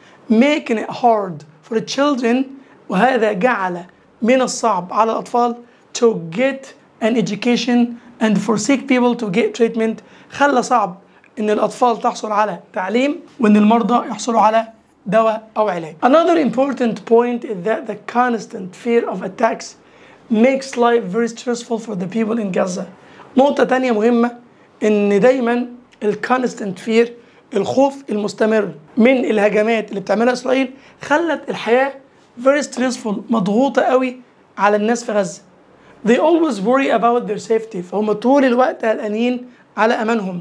making it hard for the children وهذا جعل من الصعب على الأطفال to get an education and for sick people to get treatment خلى صعب إن الأطفال تحصل على تعليم وإن المرضى يحصلوا على دواء أو علاج. Another important point is that the constant fear of attacks makes life very stressful for the people in Gaza. نقطة تانية مهمة إن دايما الكونستنت fear الخوف المستمر من الهجمات اللي بتعملها إسرائيل خلت الحياة very stressful مضغوطة قوي على الناس في غزة. They always worry about their safety فهم طول الوقت قلقانين على أمانهم.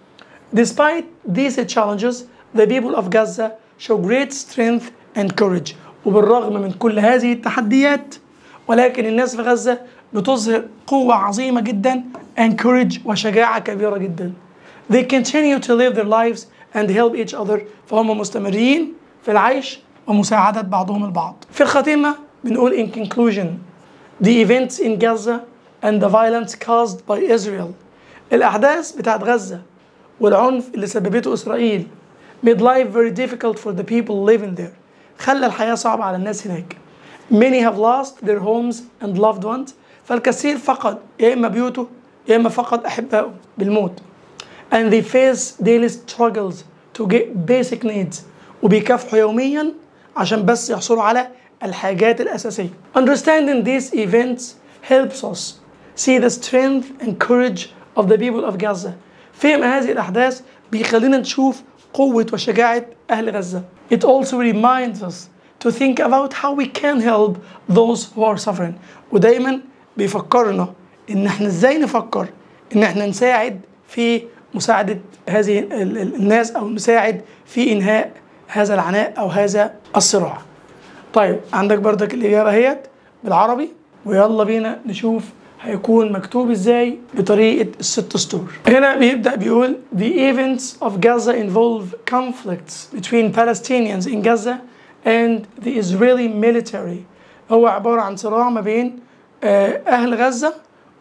Despite these challenges, the people of Gaza show great strength and courage. وبالرغم من كل هذه التحديات ولكن الناس في غزة بتظهر قوة عظيمة جدا and courage وشجاعة كبيرة جدا. They continue to live their lives and help each other فهم مستمرين في العيش ومساعدة بعضهم البعض. في الخاتمة بنقول in conclusion the events in Gaza and the violence caused by Israel الأحداث بتاعت غزة والعنف اللي سببته إسرائيل made life very difficult for the people living there خلى الحياة صعبة على الناس هناك many have lost their homes and loved ones فالكثير فقد يا إما بيوته يا اما فقد احبائه بالموت and they face daily struggles to get basic needs وبيكافحوا يوميا عشان بس يحصلوا على الحاجات الأساسية. Understanding these events helps us see the strength and courage of the people of Gaza. فهم هذه الأحداث بيخلينا نشوف قوة وشجاعة أهل غزة. It also reminds us to think about how we can help those who are suffering. ودايما بيفكرنا إن احنا ازاي نفكر إن احنا نساعد في مساعدة هذه ال- ال- الناس أو نساعد في إنهاء هذا العناء أو هذا الصراع. طيب عندك بردك الإجابة اهيت بالعربي ويلا بينا نشوف هيكون مكتوب ازاي بطريقة الست سطور هنا بيبدأ بيقول The events of Gaza involve conflicts between Palestinians in Gaza and the Israeli military هو عبارة عن صراع ما بين آه، أهل غزة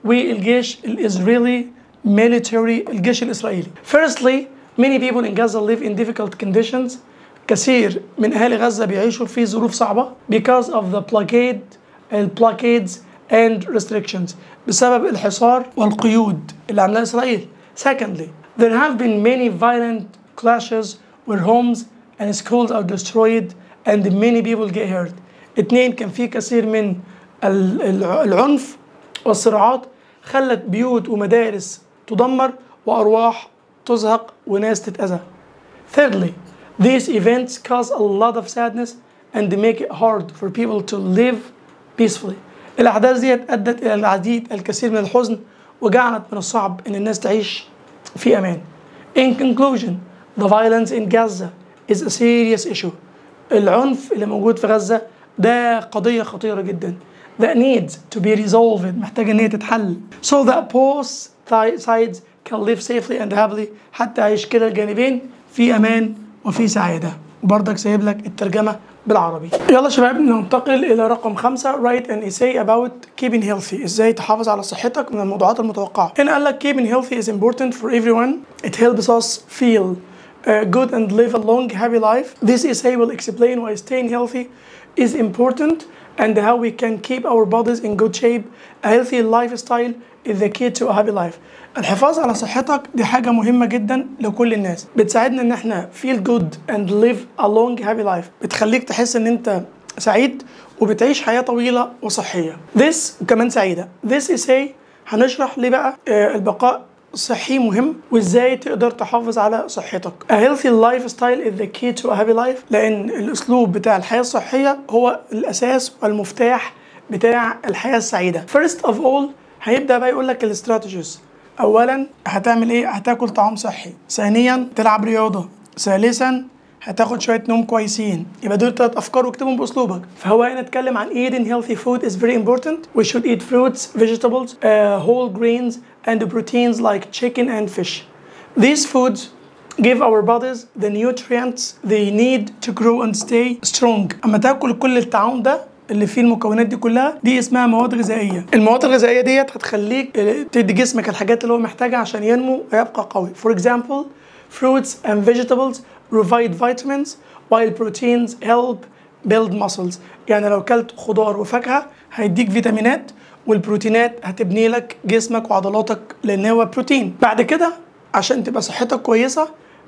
والجيش الإسرائيلي military الجيش الإسرائيلي Firstly many people in Gaza live in difficult conditions كثير من أهالي غزة بيعيشوا في ظروف صعبة because of the blockade blockades and restrictions بسبب الحصار والقيود اللي عاملاها إسرائيل. Secondly, there have been many violent clashes where homes and schools are destroyed and many people get hurt. اتنين كان في كثير من ال- الع- العنف والصراعات خلت بيوت ومدارس تدمر وأرواح تزهق وناس تتأذى. Thirdly, these events cause a lot of sadness and they make it hard for people to live peacefully. الأحداث دي أدت إلى العديد الكثير من الحزن وجعلت من الصعب إن الناس تعيش في أمان. In conclusion, the violence in Gaza is a serious issue. العنف اللي موجود في غزة ده قضية خطيرة جدا that needs to be resolved محتاجة إن هي تتحل so that both sides can live safely and happily حتى يعيش كده الجانبين في أمان وفي سعادة وبرضك سايب لك الترجمة بالعربي يلا شباب ننتقل إلى رقم خمسة write an essay about keeping healthy إزاي تحافظ على صحتك من الموضوعات المتوقعة هنا قال لك keeping healthy is important for everyone it helps us feel uh, good and live a long happy life this essay will explain why staying healthy is important and how we can keep our bodies in good shape a healthy lifestyle is the key to a happy life الحفاظ على صحتك دي حاجة مهمة جدا لكل الناس بتساعدنا ان احنا feel good and live a long happy life بتخليك تحس ان انت سعيد وبتعيش حياة طويلة وصحية this وكمان سعيدة this essay هنشرح ليه بقى آه، البقاء صحي مهم وازاي تقدر تحافظ على صحتك. A healthy lifestyle is the key to a happy life لان الاسلوب بتاع الحياة الصحية هو الاساس والمفتاح بتاع الحياة السعيدة. First of all هيبدأ بقى يقول لك الاستراتيجيز. اولا هتعمل ايه؟ هتاكل طعام صحي. ثانيا تلعب رياضة. ثالثا هتاخد شويه نوم كويسين يبقى دول تلات افكار واكتبهم باسلوبك فهو هنا اتكلم عن eating healthy food is very important we should eat fruits vegetables uh, whole grains and proteins like chicken and fish these foods give our bodies the nutrients they need to grow and stay strong اما تاكل كل الطعام ده اللي فيه المكونات دي كلها دي اسمها مواد غذائيه المواد الغذائيه ديت هتخليك آه، تدي جسمك الحاجات اللي هو محتاجها عشان ينمو ويبقى قوي for example fruits and vegetables provide vitamins while proteins help build muscles يعني لو كلت خضار وفاكهه هيديك فيتامينات والبروتينات هتبني لك جسمك وعضلاتك لان هو بروتين بعد كده عشان تبقى صحتك كويسه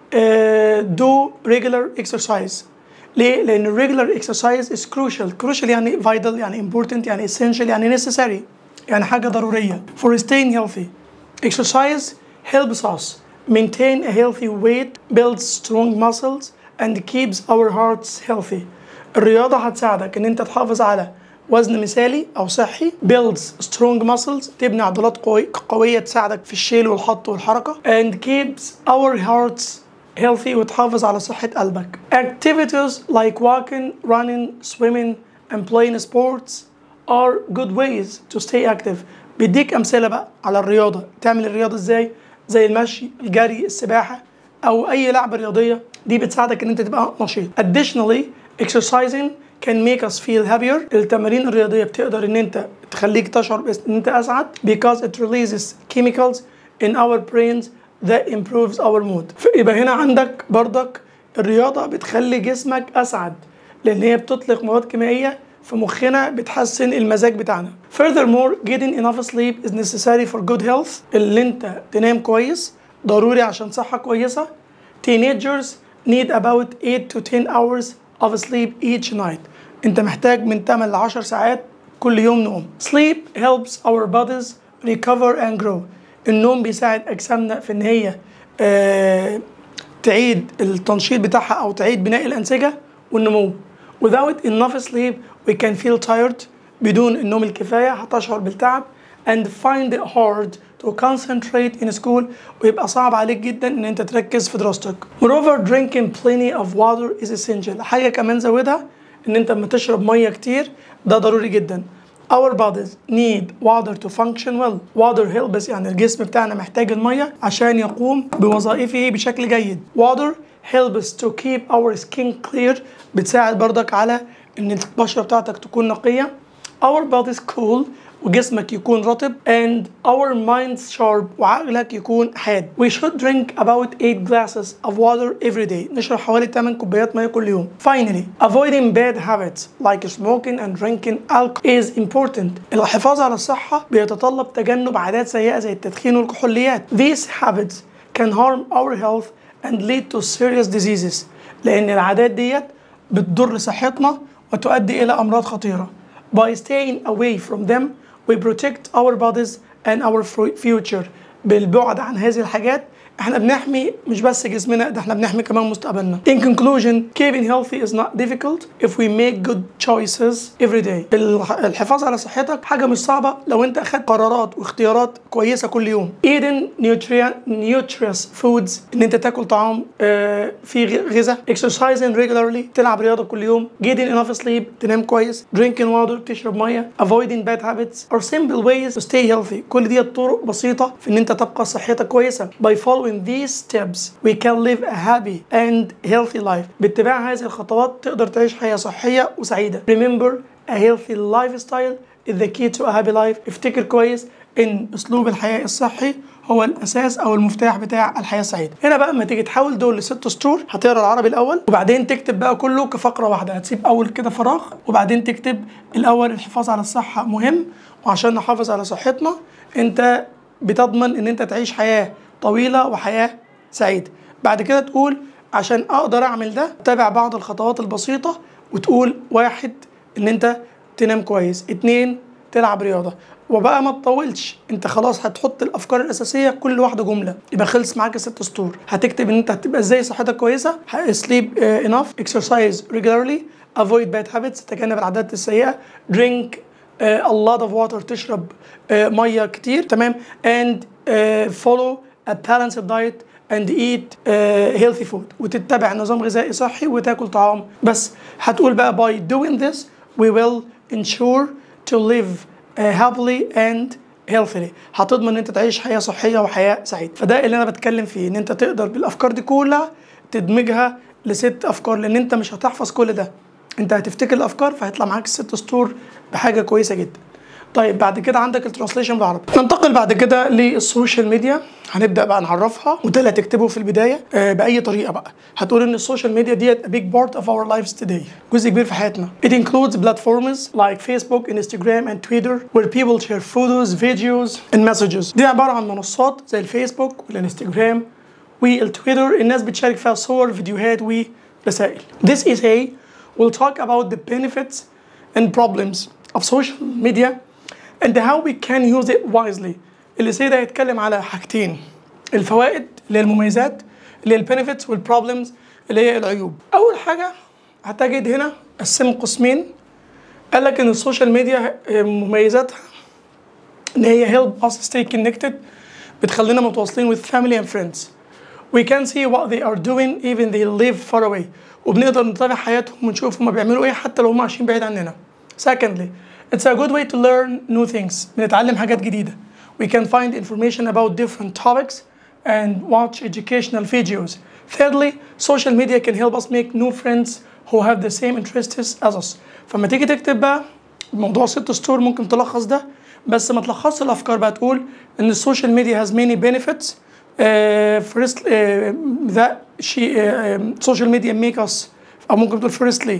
آه، do regular exercise ليه؟ لأن ال regular exercise is crucial crucial يعني vital يعني important يعني essential يعني necessary يعني حاجة ضرورية for staying healthy exercise helps us maintain a healthy weight builds strong muscles and keeps our hearts healthy الرياضة هتساعدك إن أنت تحافظ على وزن مثالي أو صحي builds strong muscles تبني عضلات قوي قوية تساعدك في الشيل والحط والحركة and keeps our hearts healthy وتحافظ على صحة قلبك. Activities like walking, running, swimming and playing sports are good ways to stay active. بيديك أمثلة بقى على الرياضة، تعمل الرياضة إزاي؟ زي المشي، الجري، السباحة أو أي لعبة رياضية دي بتساعدك إن أنت تبقى نشيط. Additionally, exercising can make us feel happier. التمارين الرياضية بتقدر إن أنت تخليك تشعر بس- إن أنت أسعد because it releases chemicals in our brains that improves our mood يبقى هنا عندك برضك الرياضة بتخلي جسمك أسعد لأن هي بتطلق مواد كيميائية في مخنا بتحسن المزاج بتاعنا furthermore getting enough sleep is necessary for good health اللي انت تنام كويس ضروري عشان صحة كويسة teenagers need about 8 to 10 hours of sleep each night انت محتاج من 8 ل 10 ساعات كل يوم نوم sleep helps our bodies recover and grow النوم بيساعد اجسامنا في ان هي آه تعيد التنشيط بتاعها او تعيد بناء الانسجه والنمو without enough sleep we can feel tired بدون النوم الكفايه هتشعر بالتعب and find it hard to concentrate in school ويبقى صعب عليك جدا ان انت تركز في دراستك moreover drinking plenty of water is essential حاجه كمان زودها ان انت لما تشرب ميه كتير ده ضروري جدا Our bodies need water to function well. Water helps يعني الجسم بتاعنا محتاج المية عشان يقوم بوظائفه بشكل جيد. Water helps to keep our skin clear بتساعد برضك على ان البشرة بتاعتك تكون نقية. Our bodies cool وجسمك يكون رطب and our minds sharp وعقلك يكون حاد. We should drink about 8 glasses of water every day. نشرب حوالي 8 كوبايات ميه كل يوم. Finally, avoiding bad habits like smoking and drinking alcohol is important. الحفاظ على الصحة بيتطلب تجنب عادات سيئة زي التدخين والكحوليات. These habits can harm our health and lead to serious diseases. لأن العادات ديت بتضر صحتنا وتؤدي إلى أمراض خطيرة. By staying away from them, we protect our bodies and our future بالبعد عن هذه الحاجات احنا بنحمي مش بس جسمنا ده احنا بنحمي كمان مستقبلنا. In conclusion, keeping healthy is not difficult if we make good choices every day. الحفاظ على صحتك حاجة مش صعبة لو انت اخدت قرارات واختيارات كويسة كل يوم. Eating nutritious foods ان انت تاكل طعام اه فيه غذاء. Exercising regularly تلعب رياضة كل يوم. Getting enough sleep تنام كويس. Drinking water تشرب مية. Avoiding bad habits are simple ways to stay healthy. كل دي طرق بسيطة في ان انت تبقى صحتك كويسة. By following these steps we can live a happy and healthy life باتباع هذه الخطوات تقدر تعيش حياة صحية وسعيدة remember a healthy lifestyle is the key to a happy life افتكر كويس ان اسلوب الحياة الصحي هو الاساس او المفتاح بتاع الحياه السعيده هنا بقى لما تيجي تحول دول لست سطور هتقرا العربي الاول وبعدين تكتب بقى كله كفقره واحده هتسيب اول كده فراغ وبعدين تكتب الاول الحفاظ على الصحه مهم وعشان نحافظ على صحتنا انت بتضمن ان انت تعيش حياه طويله وحياه سعيده بعد كده تقول عشان اقدر اعمل ده تابع بعض الخطوات البسيطه وتقول واحد ان انت تنام كويس اتنين تلعب رياضه وبقى ما تطولش انت خلاص هتحط الافكار الاساسيه كل واحده جمله يبقى خلص معاك الست سطور هتكتب ان انت هتبقى ازاي صحتك كويسه sleep uh, enough exercise regularly avoid bad habits تجنب العادات السيئه drink uh, a lot of water تشرب uh, ميه كتير تمام and uh, follow a balanced diet and eat uh, healthy food وتتبع نظام غذائي صحي وتاكل طعام بس هتقول بقى by doing this we will ensure to live uh, happily and healthily هتضمن ان انت تعيش حياه صحيه وحياه سعيده فده اللي انا بتكلم فيه ان انت تقدر بالافكار دي كلها تدمجها لست افكار لان انت مش هتحفظ كل ده انت هتفتكر الافكار فهيطلع معاك الست سطور بحاجه كويسه جدا طيب بعد كده عندك الترانسليشن بالعربي ننتقل بعد كده للسوشيال ميديا هنبدا بقى نعرفها وده اللي هتكتبه في البدايه آه باي طريقه بقى هتقول ان السوشيال ميديا ديت a big part of our lives today جزء كبير في حياتنا it includes platforms like Facebook Instagram and Twitter where people share photos videos and messages دي عباره عن منصات زي الفيسبوك والانستجرام والتويتر الناس بتشارك فيها صور فيديوهات ورسائل this is a we'll talk about the benefits and problems of social media and how we can use it wisely اللي سيدا هيتكلم على حاجتين الفوائد اللي هي المميزات اللي هي البنفيتس والبروبلمز اللي هي العيوب اول حاجه هتجد هنا قسم قسمين قال لك ان السوشيال ميديا مميزاتها ان هي help us stay connected بتخلينا متواصلين with family and friends we can see what they are doing even they live far away وبنقدر نتابع حياتهم ونشوف هما بيعملوا ايه حتى لو هما عايشين بعيد عننا secondly It's a good way to learn new things. بنتعلم حاجات جديدة. We can find information about different topics and watch educational videos. Thirdly, social media can help us make new friends who have the same interests as us. فما تيجي تكتب بقى موضوع ست سطور ممكن تلخص ده بس ما تلخصش الافكار بقى تقول ان السوشيال ميديا has many benefits. Uh, first uh, that she uh, social media make us او ممكن تقول firstly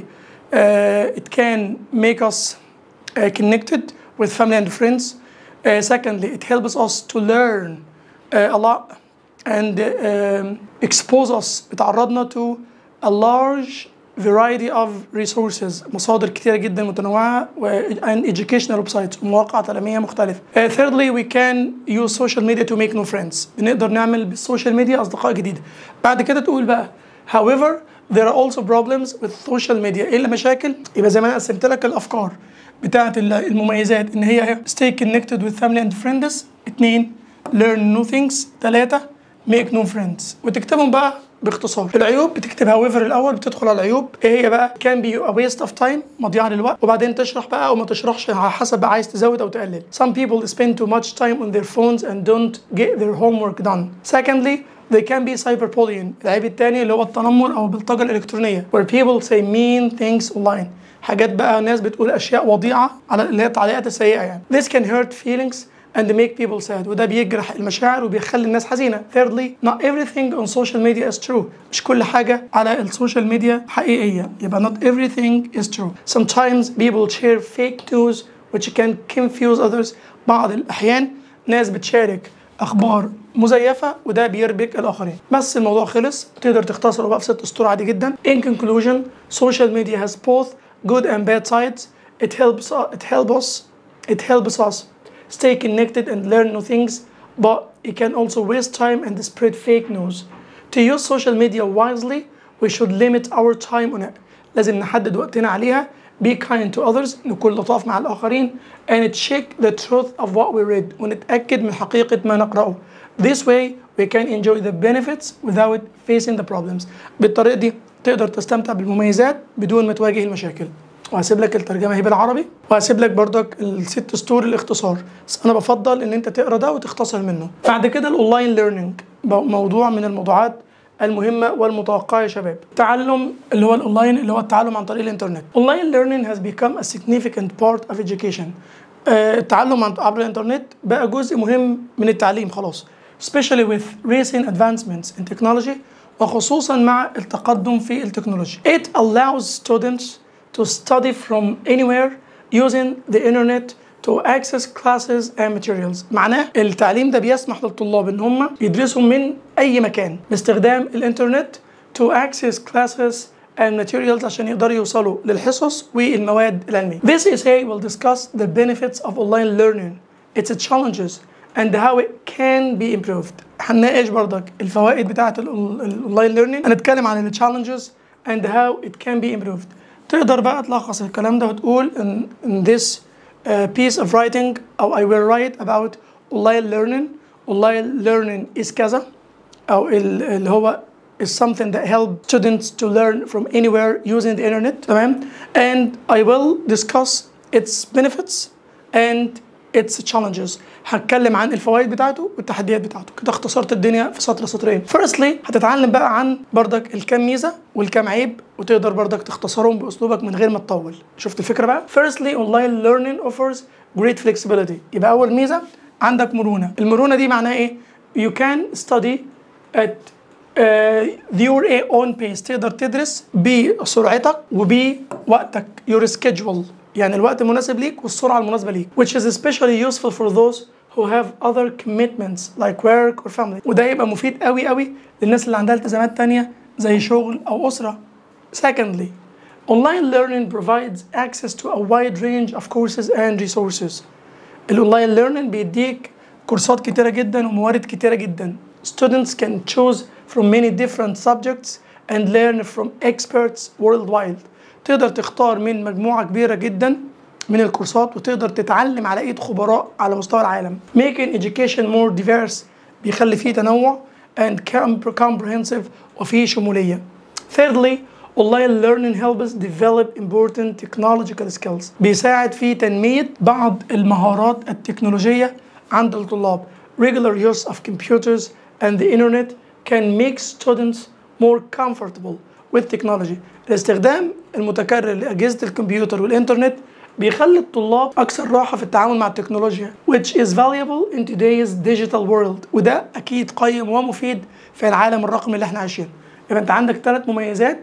uh, it can make us uh, connected with family and friends. Uh, secondly, it helps us to learn uh, a lot and uh, um, expose us بتعرضنا to a large variety of resources مصادر كتيرة جدا متنوعة و- and educational websites ومواقع تعليمية مختلفة. Uh, thirdly, we can use social media to make new friends. بنقدر نعمل بالسوشيال ميديا أصدقاء جديدة. بعد كده تقول بقى however there are also problems with social media ايه المشاكل؟ يبقى زي ما انا قسمت لك الافكار بتاعت ال- المميزات ان هي stay connected with family and friends اتنين learn new things تلاتة make new friends وتكتبهم بقى باختصار العيوب بتكتب however الاول بتدخل على العيوب ايه هي بقى can be a waste of time مضيعه للوقت وبعدين تشرح بقى او ما تشرحش على حسب بقى عايز تزود او تقلل some people spend too much time on their phones and don't get their homework done secondly they can be cyberbullying العيب التاني اللي هو التنمر او البلطجه الالكترونيه where people say mean things online حاجات بقى ناس بتقول اشياء وضيعه على اللي هي التعليقات السيئه يعني this can hurt feelings and make people sad وده بيجرح المشاعر وبيخلي الناس حزينه thirdly not everything on social media is true مش كل حاجه على السوشيال ميديا حقيقيه يبقى not everything is true sometimes people share fake news which can confuse others بعض الاحيان ناس بتشارك اخبار مزيفه وده بيربك الاخرين بس الموضوع خلص تقدر تختصره بقى في ست اسطور عادي جدا in conclusion social media has both good and bad sides it helps it helps us it helps us stay connected and learn new things but it can also waste time and spread fake news to use social media wisely we should limit our time on it لازم نحدد وقتنا عليها be kind to others نكون لطاف مع الآخرين and check the truth of what we read ونتأكد من حقيقة ما نقرأه this way we can enjoy the benefits without facing the problems بالطريقة دي تقدر تستمتع بالمميزات بدون ما تواجه المشاكل وهسيب لك الترجمه هي بالعربي وهسيب لك برضك الست سطور الاختصار بس انا بفضل ان انت تقرا ده وتختصر منه بعد كده الاونلاين ليرنينج موضوع من الموضوعات المهمه والمتوقعه يا شباب تعلم اللي هو الاونلاين اللي هو التعلم عن طريق الانترنت اونلاين learning has become a significant part of education آه، التعلم عن عبر الانترنت بقى جزء مهم من التعليم خلاص especially with recent advancements in technology وخصوصا مع التقدم في التكنولوجيا it allows students to study from anywhere using the internet to access classes and materials معناه التعليم ده بيسمح للطلاب ان هم يدرسوا من اي مكان باستخدام الانترنت to access classes and materials عشان يقدروا يوصلوا للحصص والمواد العلمية. This essay will discuss the benefits of online learning, its challenges and how it can be improved. هنناقش برضك الفوائد بتاعة الاونلاين ليرنينج هنتكلم عن ال challenges and how it can be improved. تقدر بقى تلخص الكلام ده وتقول in, in this uh, piece of writing أو I will write about online learning online learning is كذا أو ال- اللي هو is something that helps students to learn from anywhere using the internet تمام and I will discuss its benefits and its challenges هتكلم عن الفوائد بتاعته والتحديات بتاعته كده اختصرت الدنيا في سطر سطرين firstly هتتعلم بقى عن بردك الكام ميزه والكام عيب وتقدر بردك تختصرهم باسلوبك من غير ما تطول شفت الفكره بقى firstly online learning offers great flexibility يبقى اول ميزه عندك مرونه المرونه دي معناها ايه you can study at uh, your own pace تقدر تدرس بسرعتك وبوقتك your schedule يعني الوقت المناسب ليك والسرعة المناسبة ليك which is especially useful for those who have other commitments like work or family وده يبقى مفيد قوي قوي للناس اللي عندها التزامات تانية زي شغل أو أسرة secondly online learning provides access to a wide range of courses and resources الاونلاين ليرنينج بيديك كورسات كتيرة جدا وموارد كتيرة جدا students can choose from many different subjects and learn from experts worldwide تقدر تختار من مجموعة كبيرة جدا من الكورسات وتقدر تتعلم على ايد خبراء على مستوى العالم making education more diverse بيخلي فيه تنوع and com- comprehensive وفيه شمولية thirdly online learning helps develop important technological skills بيساعد في تنمية بعض المهارات التكنولوجية عند الطلاب regular use of computers and the internet can make students more comfortable with technology الاستخدام المتكرر لأجهزة الكمبيوتر والإنترنت بيخلي الطلاب أكثر راحة في التعامل مع التكنولوجيا which is valuable in today's digital world وده أكيد قيم ومفيد في العالم الرقمي اللي احنا عايشينه يبقى أنت عندك ثلاث مميزات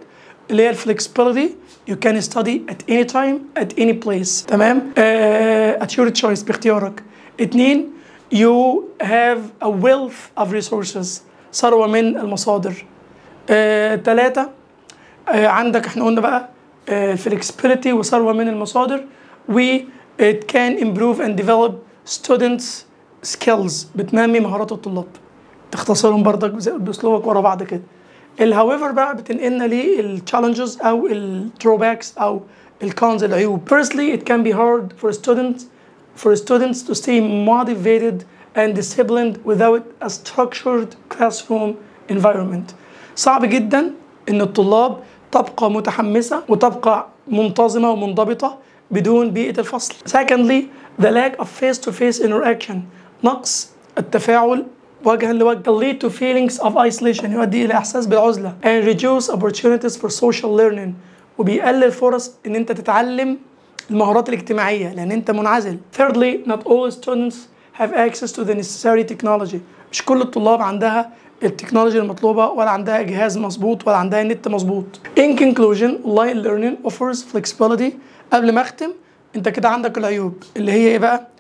اللي هي الفلكسبيليتي you can study at any time at any place تمام uh, at your choice باختيارك اتنين you have a wealth of resources ثروة من المصادر آه، تلاتة آه، عندك احنا قلنا بقى الفلكسبيليتي وثروة من المصادر و it can improve and develop students skills بتنمي مهارات الطلاب تختصرهم برضك بز- باسلوبك ورا بعض كده الهاويفر بقى بتنقلنا للتشالنجز او الدروباكس او الكونز العيوب firstly it can be hard for students for students to stay motivated and disciplined without a structured classroom environment صعب جدا ان الطلاب تبقى متحمسة وتبقى منتظمة ومنضبطة بدون بيئة الفصل secondly the lack of face-to-face interaction نقص التفاعل وجها لوجه can lead to feelings of isolation يؤدي إلى إحساس بالعزلة and reduce opportunities for social learning وبيقلل فرص إن أنت تتعلم المهارات الاجتماعية لأن أنت منعزل. Thirdly, not all students have access to the necessary technology. مش كل الطلاب عندها التكنولوجيا المطلوبة ولا عندها جهاز مظبوط ولا عندها نت مظبوط. In conclusion, online learning offers flexibility. قبل ما أختم أنت كده عندك العيوب اللي هي إيه بقى؟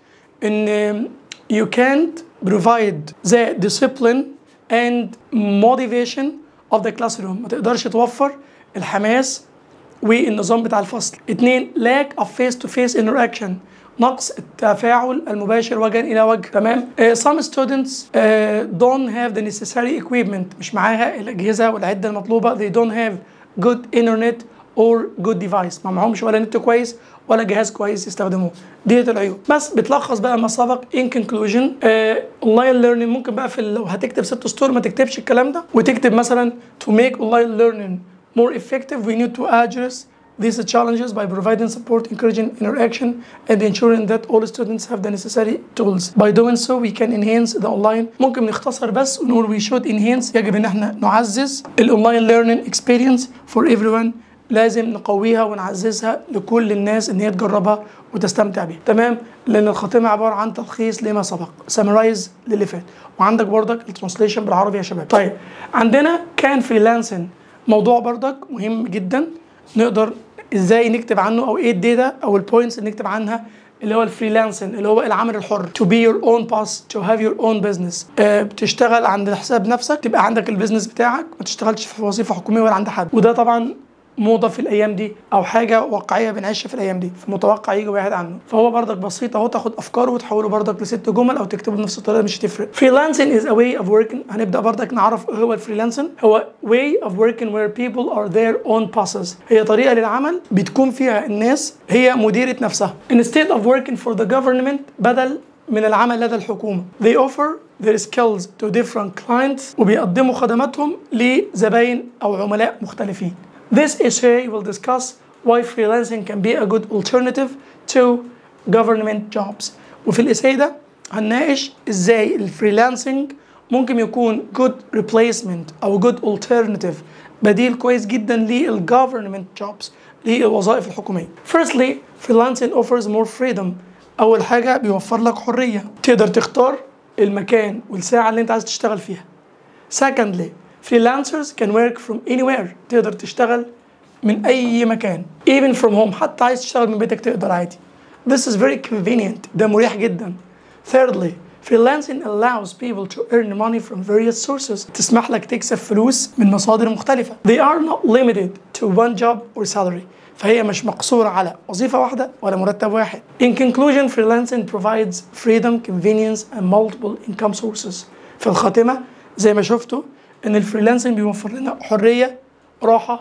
إن you can't provide the discipline and motivation of the classroom. ما تقدرش توفر الحماس والنظام بتاع الفصل اتنين lack of face to face interaction نقص التفاعل المباشر وجها الى وجه تمام uh, some students uh, don't have the necessary equipment مش معاها الاجهزه والعده المطلوبه they don't have good internet or good device ما معهمش ولا نت كويس ولا جهاز كويس يستخدموه ديت العيوب بس بتلخص بقى ما سبق in conclusion اونلاين uh, learning ممكن بقى في ال- لو هتكتب ست سطور ما تكتبش الكلام ده وتكتب مثلا to make online learning more effective, we need to address these challenges by providing support, encouraging interaction, and ensuring that all students have the necessary tools. By doing so, we can enhance the online. ممكن نختصر بس ونقول we should enhance يجب ان احنا نعزز الاونلاين learning experience for everyone لازم نقويها ونعززها لكل الناس ان هي تجربها وتستمتع بيها تمام لان الخاتمه عباره عن تلخيص لما سبق سامرايز للي فات وعندك برضك الترانسليشن بالعربي يا شباب طيب عندنا كان فريلانسنج موضوع برضك مهم جدا نقدر ازاي نكتب عنه او ايه الداتا او البوينتس اللي نكتب عنها اللي هو الفريلانسنج اللي هو العمل الحر to be your own boss to have your own business آه بتشتغل عند حساب نفسك تبقى عندك البيزنس بتاعك ما تشتغلش في وظيفه حكوميه ولا عند حد وده طبعا موضه في الايام دي او حاجه واقعيه بنعيشها في الايام دي فمتوقع يجي واحد عنه فهو برضك بسيط اهو تاخد افكاره وتحوله برضك لست جمل او تكتبه بنفس الطريقه مش هتفرق فريلانسنج از a way of working هنبدا برضك نعرف ايه هو الفريلانسنج هو way of working where people are their own bosses هي طريقه للعمل بتكون فيها الناس هي مديره نفسها instead of working for the government بدل من العمل لدى الحكومه they offer their skills to different clients وبيقدموا خدماتهم لزباين او عملاء مختلفين This essay will discuss why freelancing can be a good alternative to government jobs. وفي الإساي ده هنناقش ازاي الفريلانسنج ممكن يكون good replacement أو good alternative بديل كويس جدا للجوفرمنت جوبز للوظائف الحكومية. Firstly, freelancing offers more freedom. أول حاجة بيوفر لك حرية تقدر تختار المكان والساعة اللي أنت عايز تشتغل فيها. Secondly, freelancers can work from anywhere تقدر تشتغل من أي مكان even from home حتى عايز تشتغل من بيتك تقدر عادي This is very convenient ده مريح جدا Thirdly, freelancing allows people to earn money from various sources تسمح لك تكسب فلوس من مصادر مختلفة They are not limited to one job or salary فهي مش مقصورة على وظيفة واحدة ولا مرتب واحد In conclusion, freelancing provides freedom, convenience and multiple income sources في الخاتمة زي ما شفتوا ان الفريلانسنج بيوفر لنا حريه راحه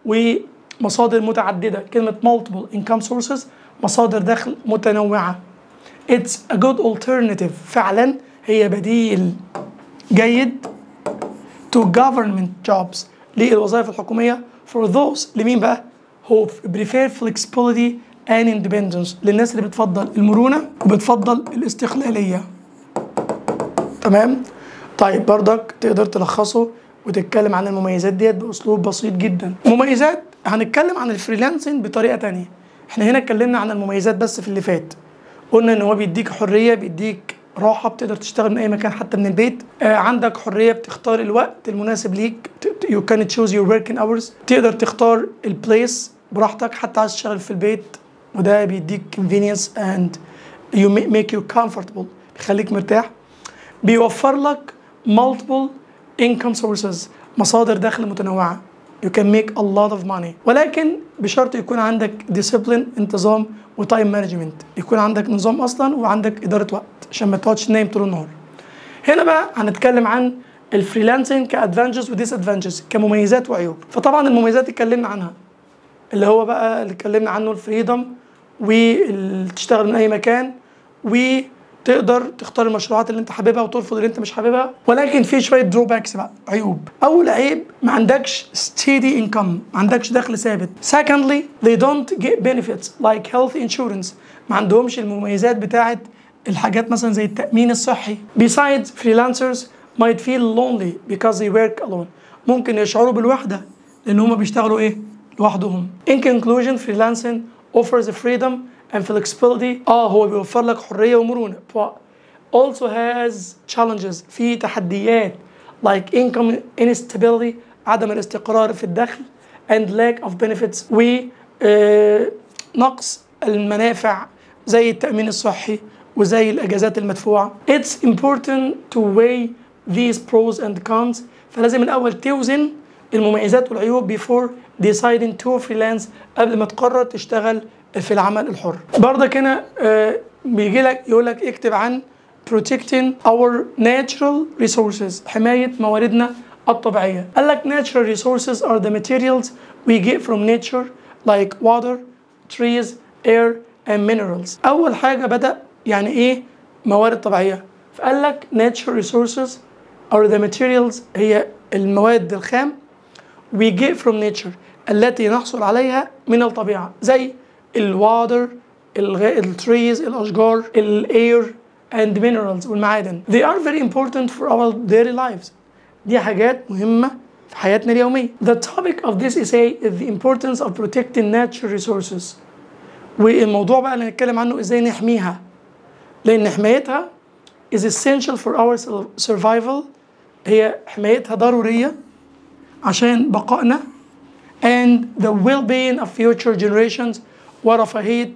ومصادر متعدده كلمه multiple income sources مصادر دخل متنوعه It's a good alternative فعلا هي بديل جيد to government jobs للوظائف الحكوميه for those لمين بقى who prefer flexibility and independence للناس اللي بتفضل المرونه وبتفضل الاستقلاليه تمام طيب برضك تقدر تلخصه وتتكلم عن المميزات ديت باسلوب بسيط جدا مميزات هنتكلم عن الفريلانسنج بطريقه تانية احنا هنا اتكلمنا عن المميزات بس في اللي فات قلنا ان هو بيديك حريه بيديك راحه بتقدر تشتغل من اي مكان حتى من البيت آه عندك حريه بتختار الوقت المناسب ليك يو كان تشوز يور وركينج اورز تقدر تختار البليس براحتك حتى عايز تشتغل في البيت وده بيديك convenience and you ma- make you comfortable بيخليك مرتاح بيوفر لك multiple income sources مصادر دخل متنوعة you can make a lot of money ولكن بشرط يكون عندك discipline انتظام وتايم مانجمنت يكون عندك نظام اصلا وعندك اداره وقت عشان ما تقعدش نايم طول النهار هنا بقى هنتكلم عن الفريلانسنج كادفانتجز وديس ادفانتجز كمميزات وعيوب فطبعا المميزات اتكلمنا عنها اللي هو بقى اللي اتكلمنا عنه الفريدم وتشتغل من اي مكان وتقدر تختار المشروعات اللي انت حاببها وترفض اللي انت مش حاببها ولكن في شويه دروباكس بقى عيوب اول عيب ما عندكش steady income ما عندكش دخل ثابت secondly they don't get benefits like health insurance ما عندهمش المميزات بتاعه الحاجات مثلا زي التامين الصحي besides freelancers might feel lonely because they work alone ممكن يشعروا بالوحده لان هم بيشتغلوا ايه لوحدهم in conclusion freelancing offers freedom and flexibility اه هو بيوفر لك حريه ومرونه but also has challenges في تحديات like income instability عدم الاستقرار في الدخل and lack of benefits و آه، نقص المنافع زي التأمين الصحي وزي الأجازات المدفوعة It's important to weigh these pros and cons فلازم الأول توزن المميزات والعيوب before deciding to freelance قبل ما تقرر تشتغل في العمل الحر برضك هنا آه، بيجي لك يقول لك اكتب عن protecting our natural resources حماية مواردنا الطبيعية قال لك natural resources are the materials we get from nature like water, trees, air and minerals أول حاجة بدأ يعني إيه موارد طبيعية فقال لك natural resources are the materials هي المواد الخام we get from nature التي نحصل عليها من الطبيعة زي الواتر التريز الأشجار الاير and minerals والمعادن they are very important for our daily lives دي حاجات مهمة في حياتنا اليومية the topic of this essay is the importance of protecting natural resources والموضوع بقى اللي هنتكلم عنه ازاي نحميها لأن حمايتها is essential for our survival هي حمايتها ضرورية عشان بقائنا and the well-being of future generations ورفاهية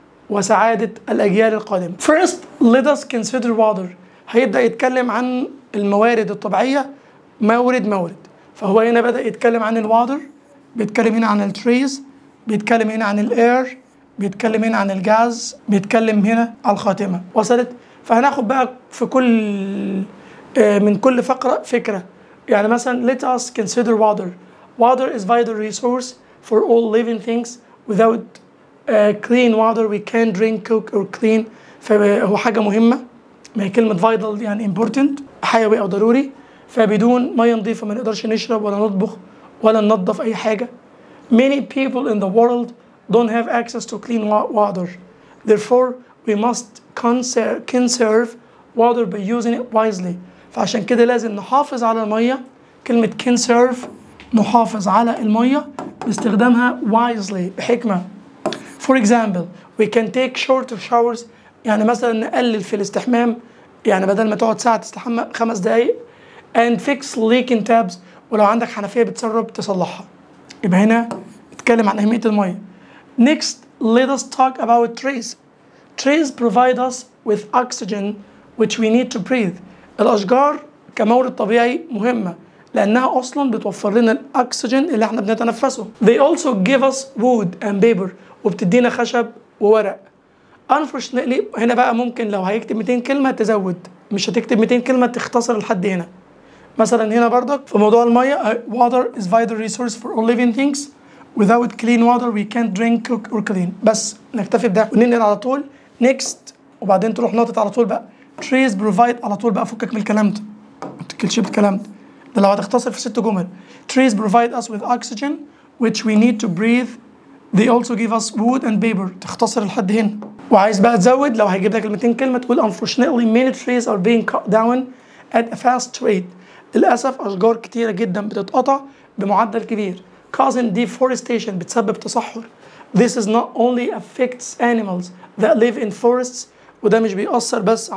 وسعادة الأجيال القادمة. First, let us consider water. هيبدأ يتكلم عن الموارد الطبيعية مورد مورد. فهو هنا بدأ يتكلم عن الواتر، بيتكلم هنا عن التريز، بيتكلم هنا عن الاير، بيتكلم هنا عن الجاز، بيتكلم هنا على الخاتمة. وصلت؟ فهناخد بقى في كل آه، من كل فقرة فكرة. يعني مثلا let us consider water. Water is vital resource for all living things. Without uh, clean water we can't drink, cook or clean. فهو حاجة مهمة. ما هي كلمة vital يعني important حيوي أو ضروري. فبدون مية نظيفة ما نقدرش نشرب ولا نطبخ ولا ننظف أي حاجة. Many people in the world don't have access to clean wa- water. Therefore, we must conser- conserve water by using it wisely. فعشان كده لازم نحافظ على المية كلمة conserve نحافظ على المية باستخدامها wisely بحكمة. For example, we can take shorter showers يعني مثلا نقلل في الاستحمام يعني بدل ما تقعد ساعة تستحمى خمس دقايق and fix leaking taps ولو عندك حنفية بتسرب تصلحها. يبقى هنا اتكلم عن أهمية المية. Next, let us talk about trees. Trees provide us with oxygen which we need to breathe. الأشجار كمورد طبيعي مهمة لأنها أصلا بتوفر لنا الأكسجين اللي احنا بنتنفسه. They also give us wood and paper وبتدينا خشب وورق. Unfortunately هنا بقى ممكن لو هيكتب 200 كلمة تزود مش هتكتب 200 كلمة تختصر لحد هنا. مثلا هنا برضك في موضوع المية water is vital resource for all living things without clean water we can't drink cook or clean بس نكتفي بده وننقل على طول next وبعدين تروح ناطط على طول بقى trees provide على طول بقى فكك من الكلام ده ما تتكلش بالكلام ده ده لو هتختصر في ست جمل trees provide us with oxygen which we need to breathe they also give us wood and paper تختصر لحد هنا وعايز بقى تزود لو هيجيب لك ال 200 كلمه تقول unfortunately many trees are being cut down at a fast rate للاسف اشجار كتيره جدا بتتقطع بمعدل كبير causing deforestation بتسبب تصحر this is not only affects animals that live in forests وده مش بيأثر بس على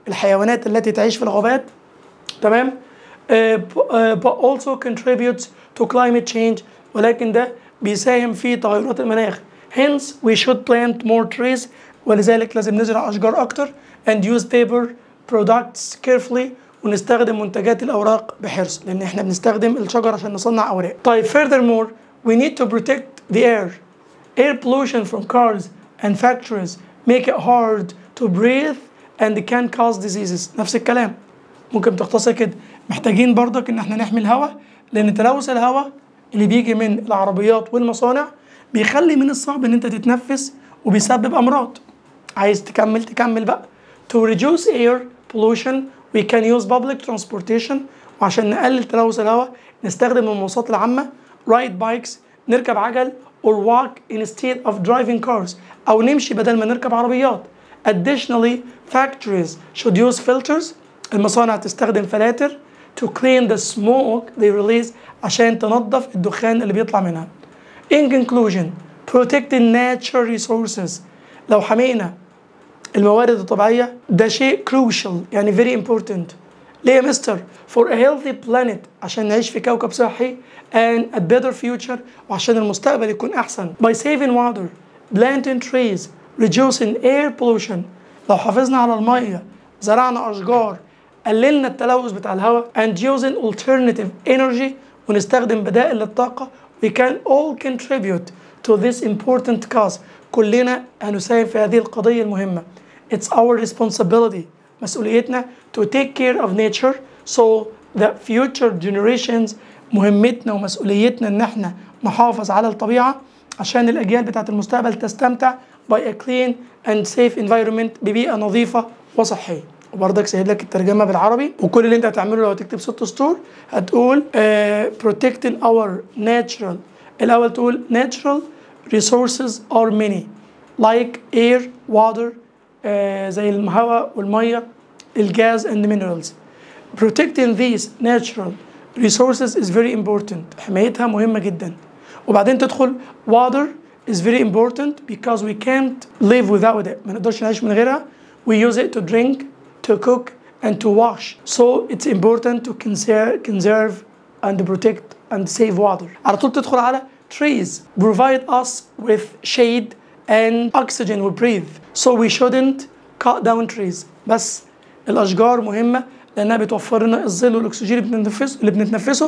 الحيوانات التي تعيش في الغابات تمام uh, uh, but also contributes to climate change ولكن ده بيساهم في تغيرات المناخ hence we should plant more trees ولذلك لازم نزرع أشجار أكتر and use paper products carefully ونستخدم منتجات الأوراق بحرص لأن إحنا بنستخدم الشجر عشان نصنع أوراق طيب furthermore we need to protect the air air pollution from cars and factories make it hard to breathe and can cause diseases نفس الكلام ممكن تختصر كده محتاجين برضك ان احنا نحمي الهواء لان تلوث الهواء اللي بيجي من العربيات والمصانع بيخلي من الصعب ان انت تتنفس وبيسبب امراض عايز تكمل تكمل بقى to reduce air pollution we can use public transportation وعشان نقلل تلوث الهواء نستخدم المواصلات العامة ride bikes نركب عجل or walk instead of driving cars أو نمشي بدل ما نركب عربيات additionally factories should use filters المصانع تستخدم فلاتر to clean the smoke they release عشان تنظف الدخان اللي بيطلع منها in conclusion protecting natural resources لو حمينا الموارد الطبيعية ده شيء crucial يعني very important ليه يا مستر for a healthy planet عشان نعيش في كوكب صحي and a better future وعشان المستقبل يكون أحسن by saving water planting trees reducing air pollution لو حافظنا على المية زرعنا أشجار قللنا التلوث بتاع الهواء and using alternative energy ونستخدم بدائل للطاقة we can all contribute to this important cause كلنا هنساهم في هذه القضية المهمة it's our responsibility مسؤوليتنا to take care of nature so that future generations مهمتنا ومسؤوليتنا ان احنا نحافظ على الطبيعة عشان الأجيال بتاعت المستقبل تستمتع by a clean and safe environment ببيئة نظيفة وصحية وبرضك سايب لك الترجمة بالعربي وكل اللي انت هتعمله لو هتكتب ست سطور هتقول uh, protecting our natural الأول تقول natural resources are many like air, water uh, زي الهواء والمية الجاز and minerals protecting these natural resources is very important حمايتها مهمة جدا وبعدين تدخل water is very important because we can't live without it ما نقدرش نعيش من غيرها we use it to drink to cook and to wash so it's important to conserve, conserve and protect and save water على طول تدخل على trees provide us with shade and oxygen we breathe so we shouldn't cut down trees بس الاشجار مهمه لانها بتوفر لنا الظل والاكسجين اللي بنتنفسه اللي بنتنفسه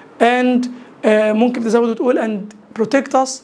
and uh, ممكن تزود وتقول and protect us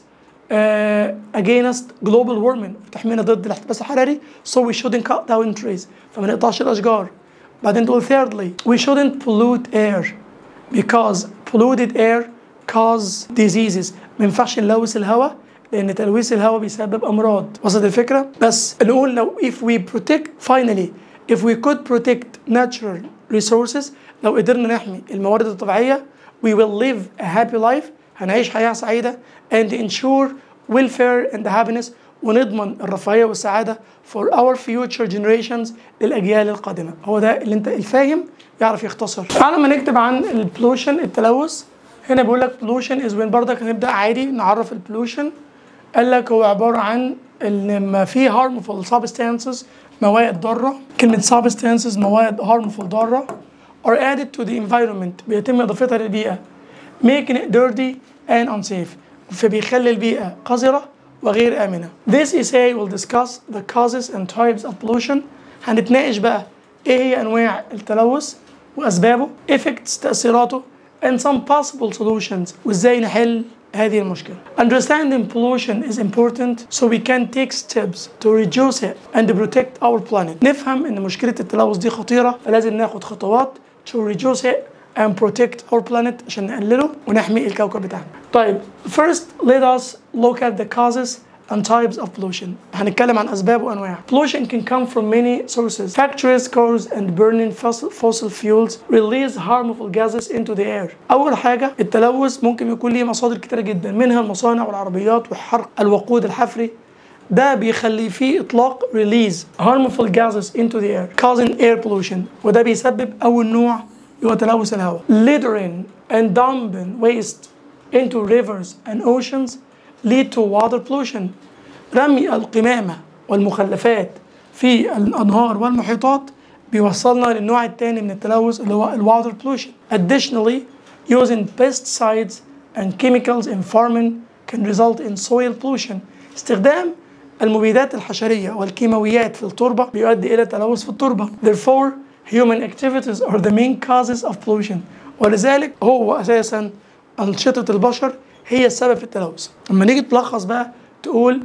uh, against global warming بتحمينا ضد الاحتباس الحراري so we shouldn't cut down trees فما نقطعش الاشجار بعدين تقول thirdly we shouldn't pollute air because polluted air cause diseases ما ينفعش نلوث الهواء لان تلويث الهواء بيسبب امراض وصلت الفكره بس نقول لو if we protect finally if we could protect natural resources لو قدرنا نحمي الموارد الطبيعيه we will live a happy life هنعيش حياه سعيده and ensure welfare and happiness ونضمن الرفاهيه والسعاده for our future generations للاجيال القادمه هو ده اللي انت الفاهم يعرف يختصر تعال لما نكتب عن البلوشن التلوث هنا بيقول لك pollution is when برضك هنبدا عادي نعرف البلوشن قال لك هو عباره عن ان ما في harmful substances مواد ضاره كلمه substances مواد harmful ضاره are added to the environment بيتم اضافتها للبيئه making it dirty and unsafe فبيخلي البيئه قذره وغير امنه This essay will discuss the causes and types of pollution هنتناقش بقى ايه هي انواع التلوث واسبابه effects تاثيراته and some possible solutions وازاي نحل هذه المشكلة. Understanding pollution is important so we can take steps to reduce it and protect our planet. نفهم ان مشكلة التلوث دي خطيرة فلازم ناخد خطوات to reduce it and protect our planet عشان نقلله ونحمي الكوكب بتاعنا. طيب first let us look at the causes and types of pollution. هنتكلم عن أسباب وأنواع. Pollution can come from many sources. Factories, cars, and burning fossil, fossil fuels release harmful gases into the air. أول حاجة التلوث ممكن يكون ليه مصادر كتيرة جدا منها المصانع والعربيات وحرق الوقود الحفري ده بيخلي فيه إطلاق release harmful gases into the air causing air pollution وده بيسبب أول نوع هو تلوث الهواء. Littering and dumping waste into rivers and oceans lead to water pollution رمي القمامة والمخلفات في الأنهار والمحيطات بيوصلنا للنوع الثاني من التلوث اللي هو الwater pollution. Additionally, using pesticides and chemicals in farming can result in soil pollution. استخدام المبيدات الحشرية والكيماويات في التربة بيؤدي إلى تلوث في التربة. Therefore, human activities are the main causes of pollution. ولذلك هو أساسا أنشطة البشر هي السبب في التلوث. لما نيجي تلخص بقى تقول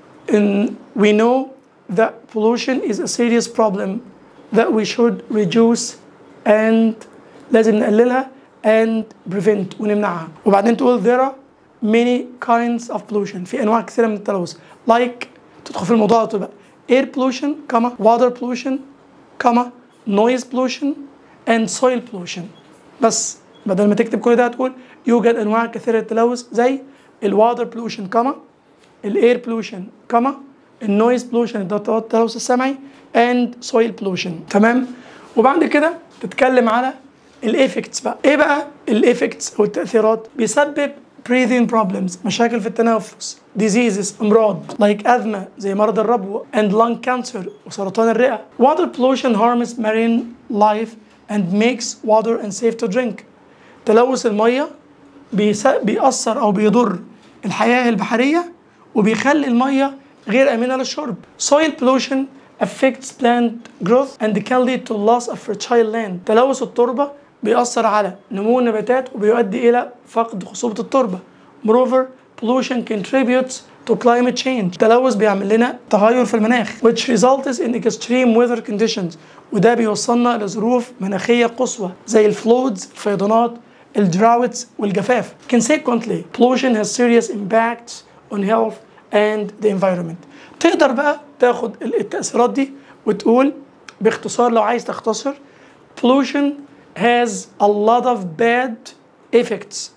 إن we know that pollution is a serious problem that we should reduce and لازم نقللها and prevent ونمنعها وبعدين تقول there are many kinds of pollution في انواع كثيره من التلوث like تدخل في الموضوع على طول بقى air pollution كما water pollution كما noise pollution and soil pollution بس بدل ما تكتب كل ده هتقول يوجد انواع كثيره للتلوث زي الواتر pollution كما الاير pollution كما النويز pollution ده التلوث السمعي and soil pollution تمام وبعد كده تتكلم على الايفكتس بقى ايه بقى الايفكتس او التاثيرات بيسبب breathing problems مشاكل في التنفس diseases امراض like asthma زي مرض الربو and lung cancer وسرطان الرئه water pollution harms marine life and makes water unsafe to drink تلوث الميه بيس- بيأثر او بيضر الحياه البحريه وبيخلي الميه غير امنه للشرب soil pollution affects plant growth and can lead to loss of fertile land تلوث التربه بيأثر على نمو النباتات وبيؤدي إلى فقد خصوبة التربة. Moreover, pollution contributes to climate change. التلوث بيعمل لنا تغير في المناخ which results in extreme weather conditions وده بيوصلنا لظروف مناخية قصوى زي الفلودز الفيضانات الدراوتس والجفاف. Consequently, pollution has serious impacts on health and the environment. تقدر بقى تاخد التأثيرات دي وتقول باختصار لو عايز تختصر pollution has a lot of bad effects.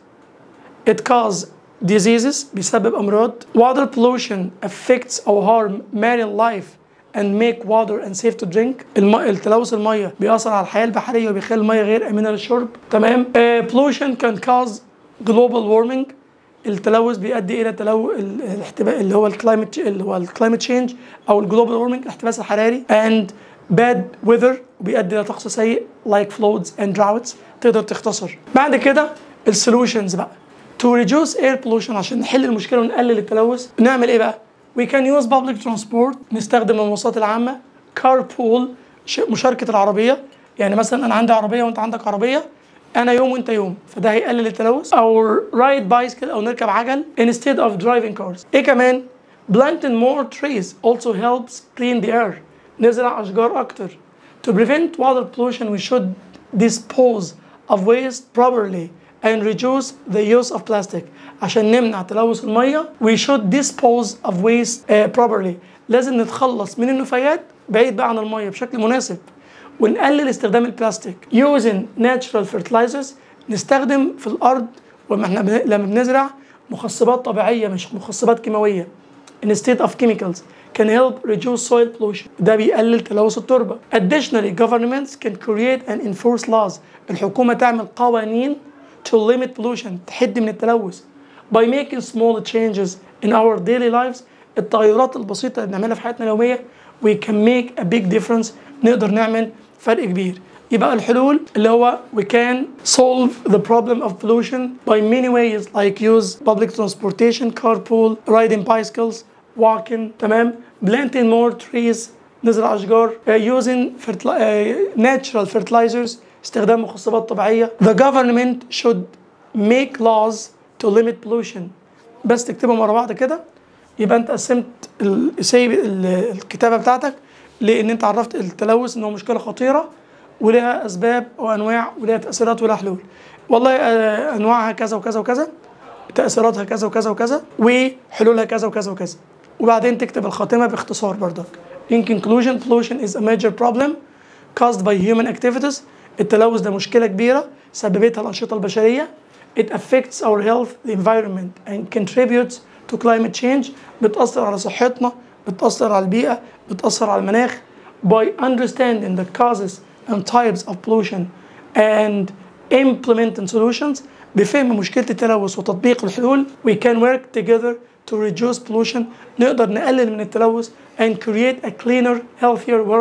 It causes diseases بيسبب أمراض. Water pollution affects or harm marine life and make water unsafe to drink. الم... التلوث المية بيأثر على الحياة البحرية وبيخلي المية غير آمنة للشرب. تمام؟ Uh, pollution can cause global warming. التلوث بيؤدي الى تلو ال- الاحتباس اللي هو الكلايمت اللي هو الكلايمت تشينج او الجلوبال وورمنج الاحتباس الحراري and bad weather وبيؤدي الى طقس سيء like floods and droughts تقدر تختصر بعد كده السولوشنز بقى to reduce air pollution عشان نحل المشكله ونقلل التلوث نعمل ايه بقى we can use public transport نستخدم المواصلات العامه carpool ش- مشاركه العربيه يعني مثلا انا عندي عربيه وانت عندك عربيه انا يوم وانت يوم فده هيقلل التلوث او رايد بايسكل او نركب عجل instead of driving cars ايه كمان planting more trees also helps clean the air نزرع اشجار اكتر to prevent water pollution we should dispose of waste properly and reduce the use of plastic عشان نمنع تلوث الميه we should dispose of waste uh, properly لازم نتخلص من النفايات بعيد بقى عن الميه بشكل مناسب ونقلل استخدام البلاستيك using natural fertilizers نستخدم في الارض وما احنا بن- لما بنزرع مخصبات طبيعيه مش مخصبات كيماويه instead of chemicals can help reduce soil pollution ده بيقلل تلوث التربه additionally governments can create and enforce laws الحكومه تعمل قوانين to limit pollution تحد من التلوث by making small changes in our daily lives التغيرات البسيطة اللي بنعملها في حياتنا اليومية we can make a big difference نقدر نعمل فرق كبير يبقى الحلول اللي هو we can solve the problem of pollution by many ways like use public transportation, carpool, riding bicycles, walking تمام planting more trees نزرع أشجار uh, using fertili- uh, natural fertilizers استخدام مخصبات طبيعية the government should make laws to limit pollution بس تكتبهم ورا بعض كده يبقى انت قسمت ال- سايب ال- الكتابه بتاعتك لان انت عرفت التلوث ان هو مشكله خطيره ولها اسباب وانواع ولها تاثيرات ولها حلول والله آه، انواعها كذا وكذا وكذا تاثيراتها كذا وكذا وكذا وحلولها كذا وكذا وكذا وبعدين تكتب الخاتمه باختصار برضك in conclusion pollution is a major problem caused by human activities التلوث ده مشكله كبيره سببتها الانشطه البشريه it affects our health the environment and contributes to climate change بتأثر على صحتنا بتأثر على البيئة بتأثر على المناخ by understanding the causes and types of pollution and implementing solutions بفهم مشكلة التلوث وتطبيق الحلول we can work together to reduce pollution نقدر نقلل من التلوث and create a cleaner healthier world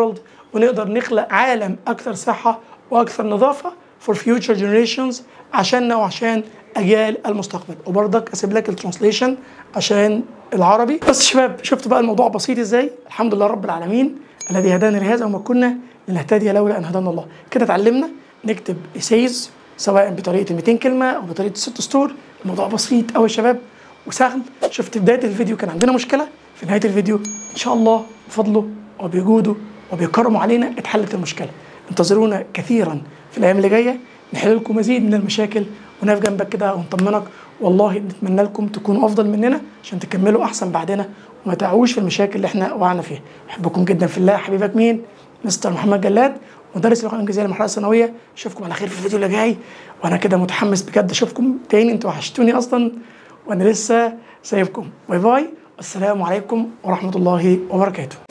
ونقدر نخلق عالم اكثر صحه واكثر نظافه for future generations عشاننا وعشان اجيال المستقبل وبرضك اسيب لك الترانسليشن عشان العربي بس شباب شفتوا بقى الموضوع بسيط ازاي الحمد لله رب العالمين الذي هدانا لهذا وما كنا لنهتدي لولا ان هدانا الله كده اتعلمنا نكتب ايسايز سواء بطريقه 200 كلمه او بطريقه ست سطور الموضوع بسيط قوي يا شباب وسهل شفت بدايه الفيديو كان عندنا مشكله في نهايه الفيديو ان شاء الله بفضله وبجوده وبكرمه علينا اتحلت المشكله انتظرونا كثيرا في الايام اللي جايه نحل لكم مزيد من المشاكل ونقف جنبك كده ونطمنك والله نتمنى لكم تكونوا افضل مننا عشان تكملوا احسن بعدنا وما تقعوش في المشاكل اللي احنا وقعنا فيها احبكم جدا في الله حبيبك مين مستر محمد جلاد مدرس اللغه الانجليزيه للمرحله الثانويه اشوفكم على خير في الفيديو اللي جاي وانا كده متحمس بجد اشوفكم تاني انتوا وحشتوني اصلا وانا لسه سايبكم باي باي السلام عليكم ورحمه الله وبركاته